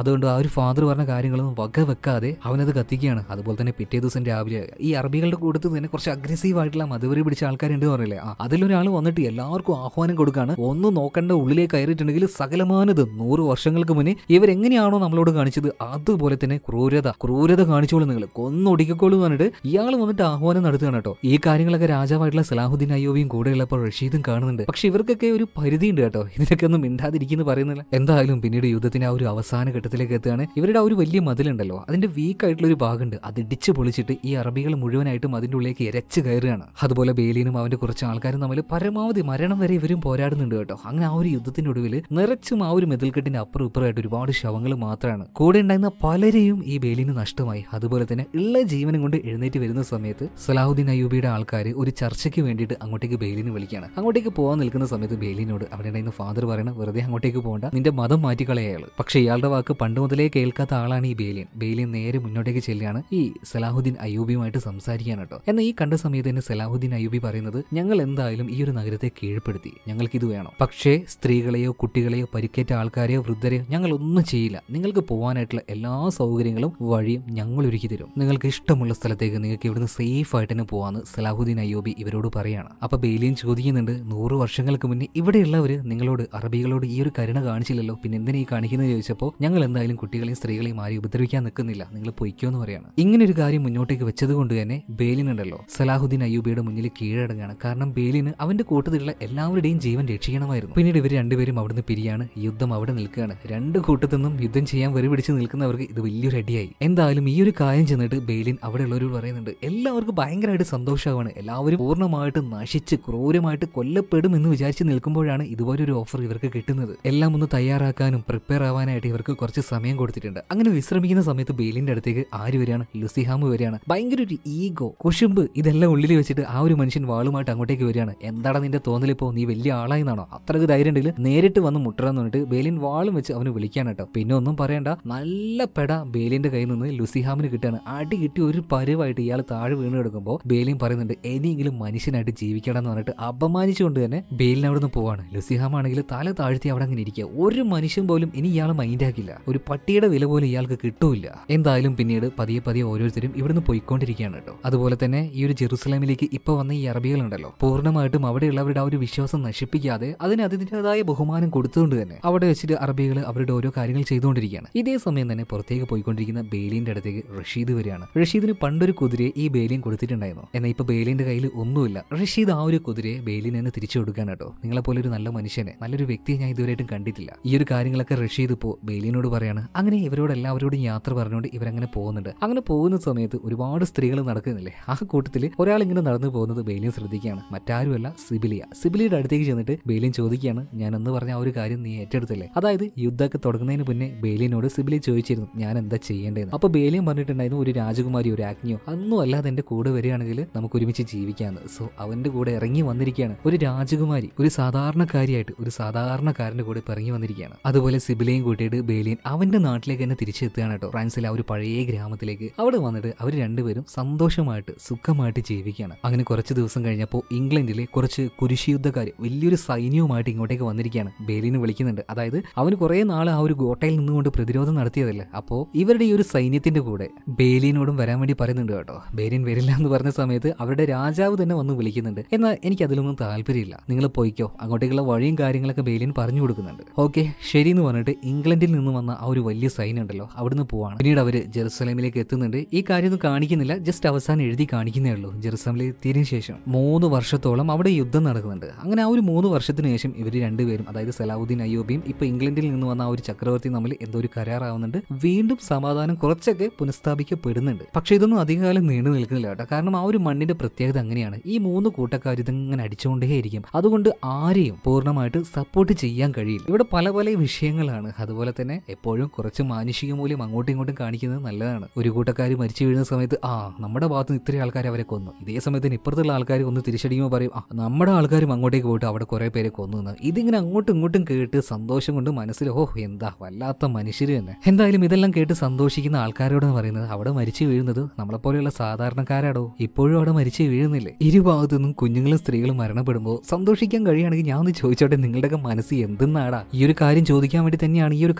അതുകൊണ്ട് ആ ഒരു ഫാദർ പറഞ്ഞ കാര്യങ്ങളൊന്നും വക വെക്കാതെ അവനത് കത്തിക്കുകയാണ് അതുപോലെ തന്നെ പിറ്റേ ദിവസം രാവിലെ ഈ അറബികളുടെ കൂട്ടത്തിൽ തന്നെ കുറച്ച് അഗ്രസീവ് ആയിട്ടുള്ള മതവെറി പിടിച്ച ആൾക്കാരുണ്ട് പറയില്ലേ ആ അതിലൊരാൾ വന്നിട്ട് എല്ലാവർക്കും ആഹ്വാനം കൊടുക്കാണ് ഒന്നും നോക്കേണ്ട ഉള്ളിലേക്ക് കയറിയിട്ടുണ്ടെങ്കിൽ സകലമാനത് നൂറ് വർഷങ്ങൾക്ക് മുന്നേ ഇവരെങ്ങനെയാണോ നമ്മളോട് കാണിച്ചത് അതുപോലെ തന്നെ ക്രൂരത ക്രൂരത കാണിച്ചോളൂ നിങ്ങൾ കൊന്നൊടിക്കോളൂ പറഞ്ഞിട്ട് ഇയാൾ വന്നിട്ട് ആഹ്വാനം നടത്തുകയാണ് കേട്ടോ ഈ കാര്യങ്ങളൊക്കെ രാജാവായിട്ടുള്ള സലാഹുദ്ദീൻ അയ്യോബിയും കൂടെയുള്ളപ്പോൾ റഷീദും കാണുന്നുണ്ട് പക്ഷെ ഇവർക്കൊക്കെ ഒരു പരിധിയുണ്ട് കേട്ടോ ഇതിനൊക്കെ ഒന്നും മിണ്ടാതിരിക്കുന്നു പറയുന്നില്ല എന്തായാലും പിന്നീട് യുദ്ധത്തിന്റെ ആ ഒരു അവസാന ഘട്ടത്തിലേക്ക് എത്തുകയാണ് ഇവരുടെ ആ ഒരു വലിയ മതിലുണ്ടല്ലോ അതിന്റെ വീക്ക് ആയിട്ടുള്ള ഒരു ഭാഗമുണ്ട് അത് ഇടിച്ച് പൊളിച്ചിട്ട് ഈ അറബികൾ മുഴുവനായിട്ടും അതിന്റെ ഉള്ളിലേക്ക് ഇരച്ച് കയറുകയാണ് അതുപോലെ ബേലിനും അവന്റെ കുറച്ച് ആൾക്കാരും തമ്മിൽ പരമാവധി മരണം വരെ ഇവരും പോരാടുന്നുണ്ട് കേട്ടോ അങ്ങനെ ആ ഒരു യുദ്ധത്തിന്റെ ഒടുവിൽ നിറച്ചും ആ ഒരു മെതിൽക്കെട്ടിന്റെ അപ്പുറം ഇപ്പുറമായിട്ട് ഒരുപാട് ശവങ്ങൾ മാത്രമാണ് കൂടെ ഉണ്ടായിരുന്ന പലരെയും ഈ ബേലിന് നഷ്ടമായി അതുപോലെ തന്നെ ഉള്ള ജീവനും കൊണ്ട് എഴുന്നേറ്റ് വരുന്ന സമയത്ത് സലാഹുദ്ദീൻ അയ്യൂബിയുടെ ആൾക്കാർ ഒരു ചർച്ചയ്ക്ക് വേണ്ടിയിട്ട് അങ്ങോട്ടേക്ക് ബേലിന് വിളിക്കുകയാണ് അങ്ങോട്ടേക്ക് പോകാൻ നിൽക്കുന്ന സമയത്ത് ബേലിനോട് അവിടെ ഉണ്ടായിരുന്ന ഫാദർ പറയണ വെറുതെ അങ്ങോട്ടേക്ക് പോകണ്ട നിന്റെ മതം മാറ്റിക്കളയയാൾ പക്ഷെ ഇയാളുടെ വാക്ക് പണ്ട് മുതലേ കേൾക്കാത്ത ആളാണ് ഈ ബേലിയൻ ബേലിയൻ നേരെ മുന്നോട്ടേക്ക് ചെല്ലുകയാണ് ഈ സലാഹുദ്ദീൻ അയ്യൂബിയുമായിട്ട് സംസാരിക്കാൻ കേട്ടോ എന്നാൽ ഈ കണ്ട സമയത്ത് തന്നെ സലാഹുദ്ദീൻ അയ്യൂബി പറയുന്നത് ഞങ്ങൾ എന്തായാലും ഈ ഒരു നഗരത്തെ കീഴ്പ്പെടുത്തി ഞങ്ങൾക്ക് ഇത് വേണം പക്ഷേ സ്ത്രീകളെയോ കുട്ടികളെയോ പരിക്കേറ്റ ആൾക്കാരെയോ വൃദ്ധരെയോ ഞങ്ങൾ ഒന്നും ചെയ്യില്ല നിങ്ങൾക്ക് പോകാനായിട്ടുള്ള എല്ലാ സൗകര്യങ്ങളും വഴിയും ഞങ്ങൾ ഒരുക്കി തരും നിങ്ങൾക്ക് ഇഷ്ടമുള്ള സ്ഥലത്തേക്ക് നിങ്ങൾക്ക് ഇവിടുന്ന് സേഫ് ആയിട്ട് തന്നെ പോവാന്ന് സലാഹുദ്ദീൻ അയ്യൂബി ഇവരോട് പറയാണ് അപ്പൊ ബേലിയൻ ചോദിക്കുന്നുണ്ട് നൂറ് വർഷങ്ങൾക്ക് മുന്നേ ഇവിടെയുള്ളവർ നിങ്ങളോട് അറബികളോട് ഈ ഒരു കരുണ കാണിച്ചില്ലല്ലോ പിന്നെ എന്തിനാ ഈ കാണിക്കുന്നത് ചോദിച്ചപ്പോൾ ഞങ്ങൾ എന്തായാലും കുട്ടികളെയും സ്ത്രീകളെയും ആരും ഉപദ്രവിക്കാൻ നിൽക്കുന്നില്ല നിങ്ങൾ പൊയ്ക്കോ എന്ന് പറയാണ് ഇങ്ങനെ ഒരു കാര്യം മുന്നോട്ടേക്ക് വെച്ചത് കൊണ്ട് തന്നെ ബേലിനുണ്ടല്ലോ സലാഹുദ്ദീൻ അയ്യൂബിയുടെ മുന്നിൽ കീഴടങ്ങാണ് കാരണം ബേലിന് അവന്റെ കൂട്ടത്തിലുള്ള എല്ലാവരുടെയും ജീവൻ രക്ഷിക്കണമായിരുന്നു പിന്നീട് ഇവർ രണ്ടുപേരും അവിടുന്ന് പിരിയാണ് യുദ്ധം അവിടെ നിൽക്കുകയാണ് രണ്ട് കൂട്ടത്തു നിന്നും യുദ്ധം ചെയ്യാൻ വരി പിടിച്ച് നിൽക്കുന്നവർക്ക് ഇത് വലിയൊരു അടിയായി എന്തായാലും ഈ ഒരു കാര്യം ചെന്നിട്ട് ബെയിലിൻ അവിടെയുള്ളവർ പറയുന്നുണ്ട് എല്ലാവർക്കും ഭയങ്കരമായിട്ട് സന്തോഷമാണ് എല്ലാവരും പൂർണ്ണമായിട്ട് നശിച്ച് ക്രൂരമായിട്ട് കൊല്ലപ്പെടും എന്ന് വിചാരിച്ച് നിൽക്കുമ്പോഴാണ് ഇതുപോലൊരു ഓഫർ ഇവർക്ക് കിട്ടുന്നത് എല്ലാം ഒന്ന് തയ്യാറാക്കാനും പ്രിപ്പയർ ആവാനായിട്ട് ഇവർക്ക് കുറച്ച് സമയം കൊടുത്തിട്ടുണ്ട് അങ്ങനെ വിശ്രമിക്കുന്ന സമയത്ത് ബെയിലിന്റെ അടുത്തേക്ക് ആര് വരികയാണ് ലുസിഹാമ് വരികയാണ് ഭയങ്കര ഒരു ഈഗോ കുശുമ്പ് ഇതെല്ലാം ഉള്ളിൽ വെച്ചിട്ട് ആ ഒരു മനുഷ്യൻ വാളുമായിട്ട് അങ്ങോട്ടേക്ക് വരികയാണ് എന്താടാ നിന്റെ തോന്നലിപ്പോ നീ വലിയ ആളായിന്നാണോ അത്രക്ക് ധൈര്യം ഉണ്ടെങ്കിൽ നേരിട്ട് വന്ന് മുട്ടറാന്ന് പറഞ്ഞിട്ട് ബേലിൻ വാളും വെച്ച് അവന് വിളിക്കാൻ കേട്ടോ പിന്നെ ഒന്നും പറയണ്ട നല്ല പെട ബേലിന്റെ കയ്യിൽ നിന്ന് ലുസിഹാമിന് കിട്ടാണ് അടി കിട്ടി ഒരു പരുവായിട്ട് ഇയാൾ താഴെ വീണ് കിടക്കുമ്പോൾ ബേലിൻ പറയുന്നുണ്ട് ഇനിയെങ്കിലും മനുഷ്യനായിട്ട് ജീവിക്കണം എന്ന് പറഞ്ഞിട്ട് അപമാനിച്ചുകൊണ്ട് തന്നെ ബേലിന് അവിടെ നിന്ന് പോവാണ് ലുസിഹാം ആണെങ്കിൽ തല താഴ്ത്തി അവിടെ അങ്ങനെ ഇരിക്കുക ഒരു മനുഷ്യൻ പോലും ഇനി ഇയാളെ മൈൻഡാക്കില്ല ഒരു പട്ടിയുടെ വില പോലും ഇയാൾക്ക് കിട്ടൂല എന്തായാലും പിന്നീട് പതിയെ പതിയെ ഓരോരുത്തരും ഇവിടുന്ന് പോയിക്കൊണ്ടിരിക്കുകയാണ് കേട്ടോ അതുപോലെ തന്നെ ഈ ഒരു ജെറുസലേമിലേക്ക് ഇപ്പൊ വന്ന ഈ അറബികളുണ്ടല്ലോ പൂർണ്ണമായിട്ടും അവിടെയുള്ളവരുടെ ആ ഒരു വിശ്വാസം നശിപ്പിക്കാതെ അതിന് അതിൻ്റെതായ ബഹുമാനം കൊടുത്തുകൊണ്ട് തന്നെ അവിടെ വെച്ചിട്ട് അറബികൾ അവരുടെ ഓരോ കാര്യങ്ങൾ ചെയ്തുകൊണ്ടിരിക്കുകയാണ് ഇതേ സമയം തന്നെ പുറത്തേക്ക് പോയിക്കൊണ്ടിരിക്കുന്ന ബേലിന്റെ അടുത്തേക്ക് റഷീദ് വരികയാണ് റഷീദിന് പണ്ടൊരു കുതിരയെ ഈ ബേലിയൻ കൊടുത്തിട്ടുണ്ടായിരുന്നു എന്നാൽ ഇപ്പൊ ബേലിന്റെ കയ്യിൽ ഒന്നുമില്ല റഷീദ് ആ ഒരു കുതിരയെ ബേലിന് തന്നെ തിരിച്ചു കൊടുക്കാൻ കേട്ടോ നിങ്ങളെ പോലെ ഒരു നല്ല മനുഷ്യനെ നല്ലൊരു വ്യക്തിയെ ഞാൻ ഇതുവരെയായിട്ടും കണ്ടിട്ടില്ല ഈ ഒരു കാര്യങ്ങളൊക്കെ റഷീദ് ഇപ്പോൾ ബേലിനോട് പറയാണ് അങ്ങനെ ഇവരോട് എല്ലാവരോടും യാത്ര പറഞ്ഞുകൊണ്ട് ഇവരങ്ങനെ പോകുന്നുണ്ട് അങ്ങനെ പോകുന്ന സമയത്ത് ഒരുപാട് സ്ത്രീകൾ നടക്കുന്നില്ലേ ആ കൂട്ടത്തിൽ ഒരാൾ ഇങ്ങനെ നടന്നു പോകുന്നത് ബേലിയൻ ശ്രദ്ധിക്കുകയാണ് മറ്റാരുമല്ല സിബിലിയ സിബിലിയുടെ അടുത്തേക്ക് ചെന്നിട്ട് ബേലിയൻ ചോദിക്കുകയാണ് ഞാൻ എന്ന് പറഞ്ഞ ആ ഒരു കാര്യം നീ ഏറ്റെടുത്തില്ലേ അതായത് യുദ്ധമൊക്കെ തുടങ്ങുന്നതിന് മുന്നേ ബേലിയനോട് സിബിലി ചോദിച്ചിരുന്നു ഞാൻ എന്താ ചെയ്യേണ്ടതെന്ന് അപ്പൊ ബേലിയൻ പറഞ്ഞിട്ടുണ്ടായിരുന്നു ഒരു രാജകുമാരി ഒരു ആജ്ഞയോ അതൊന്നും അല്ലാതെ എന്റെ കൂടെ വരികയാണെങ്കിൽ നമുക്ക് ഒരുമിച്ച് ജീവിക്കാന്ന് സോ അവന്റെ കൂടെ ഇറങ്ങി വന്നിരിക്കുകയാണ് ഒരു രാജകുമാരി ഒരു സാധാരണക്കാരിയായിട്ട് ഒരു സാധാരണക്കാരന്റെ കൂടെ ഇപ്പൊ ഇറങ്ങി വന്നിരിക്കുകയാണ് അതുപോലെ സിബിലയും കൂട്ടിയിട്ട് ബേലിയൻ അവന്റെ നാട്ടിലേക്ക് തന്നെ തിരിച്ചെത്തുകയാണ് കേട്ടോ ഫ്രാൻസിലെ ആ ഒരു പഴയ ഗ്രാമത്തിലേക്ക് അവിടെ വന്നിട്ട് അവർ രണ്ടുപേരും സന്തോഷമായിട്ട് സുഖമായിട്ട് ജീവിക്കുകയാണ് അങ്ങനെ കുറച്ച് ദിവസം കഴിഞ്ഞപ്പോൾ ഇംഗ്ലണ്ടിലെ കുറച്ച് കുരിശുയുദ്ധക്കാർ വലിയൊരു സൈന്യവുമായിട്ട് ഇങ്ങോട്ടേക്ക് വന്നിരിക്കുകയാണ് ബേലിനെ വിളിക്കുന്നുണ്ട് അതായത് അവന് കുറേ നാൾ ആ ഒരു ഗോട്ടയിൽ നിന്നുകൊണ്ട് പ്രതിരോധം നടത്തിയതല്ലേ അപ്പോൾ ഇവരുടെ ഈ ഒരു സൈന്യത്തിന്റെ കൂടെ ബേലിയനോടും വരാൻ വേണ്ടി പറയുന്നുണ്ട് കേട്ടോ ബേലിയൻ വരില്ല എന്ന് പറഞ്ഞ സമയത്ത് അവരുടെ രാജാവ് തന്നെ വന്ന് വിളിക്കുന്നുണ്ട് എന്നാൽ എനിക്ക് അതിലൊന്നും താല്പര്യമില്ല നിങ്ങൾ പോയിക്കോ അങ്ങോട്ടേക്കുള്ള വഴിയും കാര്യങ്ങളൊക്കെ ബേലിയൻ പറഞ്ഞു കൊടുക്കുന്നുണ്ട് ഓക്കെ ശരി എന്ന് പറഞ്ഞിട്ട് ഇംഗ്ലണ്ടിൽ നിന്ന് വന്ന ആ ഒരു വലിയ സൈന്യം ഉണ്ടല്ലോ അവിടുന്ന് പോവാണ് പിന്നീട് അവർ ജെറുസലേമിലേക്ക് എത്തുന്നുണ്ട് ഈ കാര്യമൊന്നും കാണിക്കുന്നില്ല ജസ്റ്റ് അവസാനം എഴുതി കാണിക്കുന്നേ ഉള്ളൂ ജെറുസലേമിൽ എത്തിയതിനു ശേഷം മൂന്ന് വർഷത്തോളം അവിടെ യുദ്ധം നടക്കുന്നുണ്ട് അങ്ങനെ ആ ഒരു മൂന്ന് വർഷത്തിന് ശേഷം ഇവർ രണ്ടുപേരും അതായത് സലാഹുദ്ദീൻ അയ്യൂബിയും ഇപ്പൊ ഇംഗ്ലണ്ടിൽ നിന്ന് വന്ന ആ ഒരു ചക്രവർത്തി തമ്മിൽ എന്തോ ഒരു കരാറാവുന്നുണ്ട് വീണ്ടും സമാധാനം കുറച്ചൊക്കെ പുനഃസ്ഥാപിക്കപ്പെടുന്നുണ്ട് പക്ഷെ ഇതൊന്നും അധികകാലം നീണ്ടു നിൽക്കുന്നില്ല കേട്ടോ കാരണം ആ ഒരു മണ്ണിന്റെ പ്രത്യേകത അങ്ങനെയാണ് ഈ മൂന്ന് കൂട്ടക്കാർ ഇതിങ്ങനെ അടിച്ചുകൊണ്ടേയിരിക്കും അതുകൊണ്ട് ആരെയും പൂർണ്ണമായിട്ട് സപ്പോർട്ട് ചെയ്യാൻ കഴിയില്ല ഇവിടെ പല പല വിഷയങ്ങളാണ് അതുപോലെ തന്നെ എപ്പോഴും കുറച്ച് മാനുഷിക മൂല്യം അങ്ങോട്ടും ഇങ്ങോട്ടും കാണിക്കുന്നത് നല്ലതാണ് ഒരു കൂട്ടക്കാർ മരിച്ചു വീഴുന്ന സമയത്ത് ആ നമ്മുടെ ഭാഗത്ത് നിന്ന് ഇത്രയും ആൾക്കാർ അവരെ കൊന്നു ഇതേ സമയത്തിന് ഇപ്പുറത്തുള്ള ആൾക്കാർ ഒന്ന് തിരിച്ചടിക്കുമ്പോൾ പറയും ആ നമ്മുടെ ആൾക്കാരും അങ്ങോട്ടേക്ക് പോയിട്ട് അവിടെ കുറെ പേരെ കൊന്നു എന്ന് ഇതിങ്ങനെ അങ്ങോട്ടും ഇങ്ങോട്ടും കേട്ട് സന്തോഷം കൊണ്ട് മനസ്സിൽ ഓ എന്താ വല്ലാത്ത മനുഷ്യർ തന്നെ എന്തായാലും ഇതെല്ലാം കേട്ട് സന്തോഷിക്കുന്ന ആൾക്കാരോടെന്ന് പറയുന്നത് അവിടെ മരിച്ചു വീഴുന്നത് നമ്മളെപ്പോലെയുള്ള സാധാരണക്കാരാടോ ഇപ്പോഴും അവിടെ മരിച്ചു വീഴുന്നില്ലേ ഇരുഭാഗത്തു നിന്നും കുഞ്ഞുങ്ങളും സ്ത്രീകളും മരണപ്പെടുമ്പോൾ സന്തോഷിക്കാൻ കഴിയുകയാണെങ്കിൽ ഞാൻ ഒന്ന് ചോദിച്ചോട്ടെ നിങ്ങളുടെയൊക്കെ മനസ്സ് എന്തെന്നാടാ ഈ ഒരു കാര്യം ചോദിക്കാൻ വേണ്ടി തന്നെയാണ് ഈ ഒരു കഥ ഇന്ന് ഞാൻ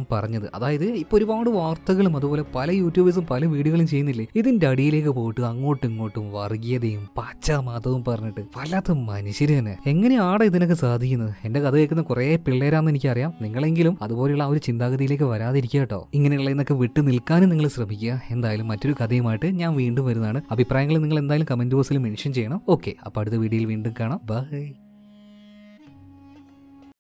പറഞ്ഞത് അതായത് ഇപ്പൊ ഒരുപാട് വാർത്തകളും അതുപോലെ പല യൂട്യൂബേഴ്സും പല വീഡിയോകളും ചെയ്യുന്നില്ലേ ഇതിന്റെ അടിയിലേക്ക് പോയിട്ട് അങ്ങോട്ടും ഇങ്ങോട്ടും വർഗീയതയും പച്ചാമതവും പറഞ്ഞിട്ട് വല്ലാത്ത മനുഷ്യര് തന്നെ എങ്ങനെയാണ് ഇതിനൊക്കെ സാധിക്കുന്നത് എന്റെ കഥ കേൾക്കുന്ന കുറെ പിള്ളേരാന്ന് എനിക്കറിയാം നിങ്ങളെങ്കിലും അതുപോലെയുള്ള ആ ഒരു ചിന്താഗതിയിലേക്ക് വരാതിരിക്കുക കേട്ടോ ഇങ്ങനെയുള്ളതിനൊക്കെ വിട്ടു നിൽക്കാനും നിങ്ങൾ ശ്രമിക്കുക എന്തായാലും മറ്റൊരു കഥയുമായിട്ട് ഞാൻ വീണ്ടും വരുന്നതാണ് അഭിപ്രായങ്ങൾ നിങ്ങൾ എന്തായാലും കമന്റ് ബോക്സിൽ മെൻഷൻ ചെയ്യണം ഓക്കെ അപ്പോൾ അടുത്ത വീഡിയോയിൽ വീണ്ടും കാണാം ബൈ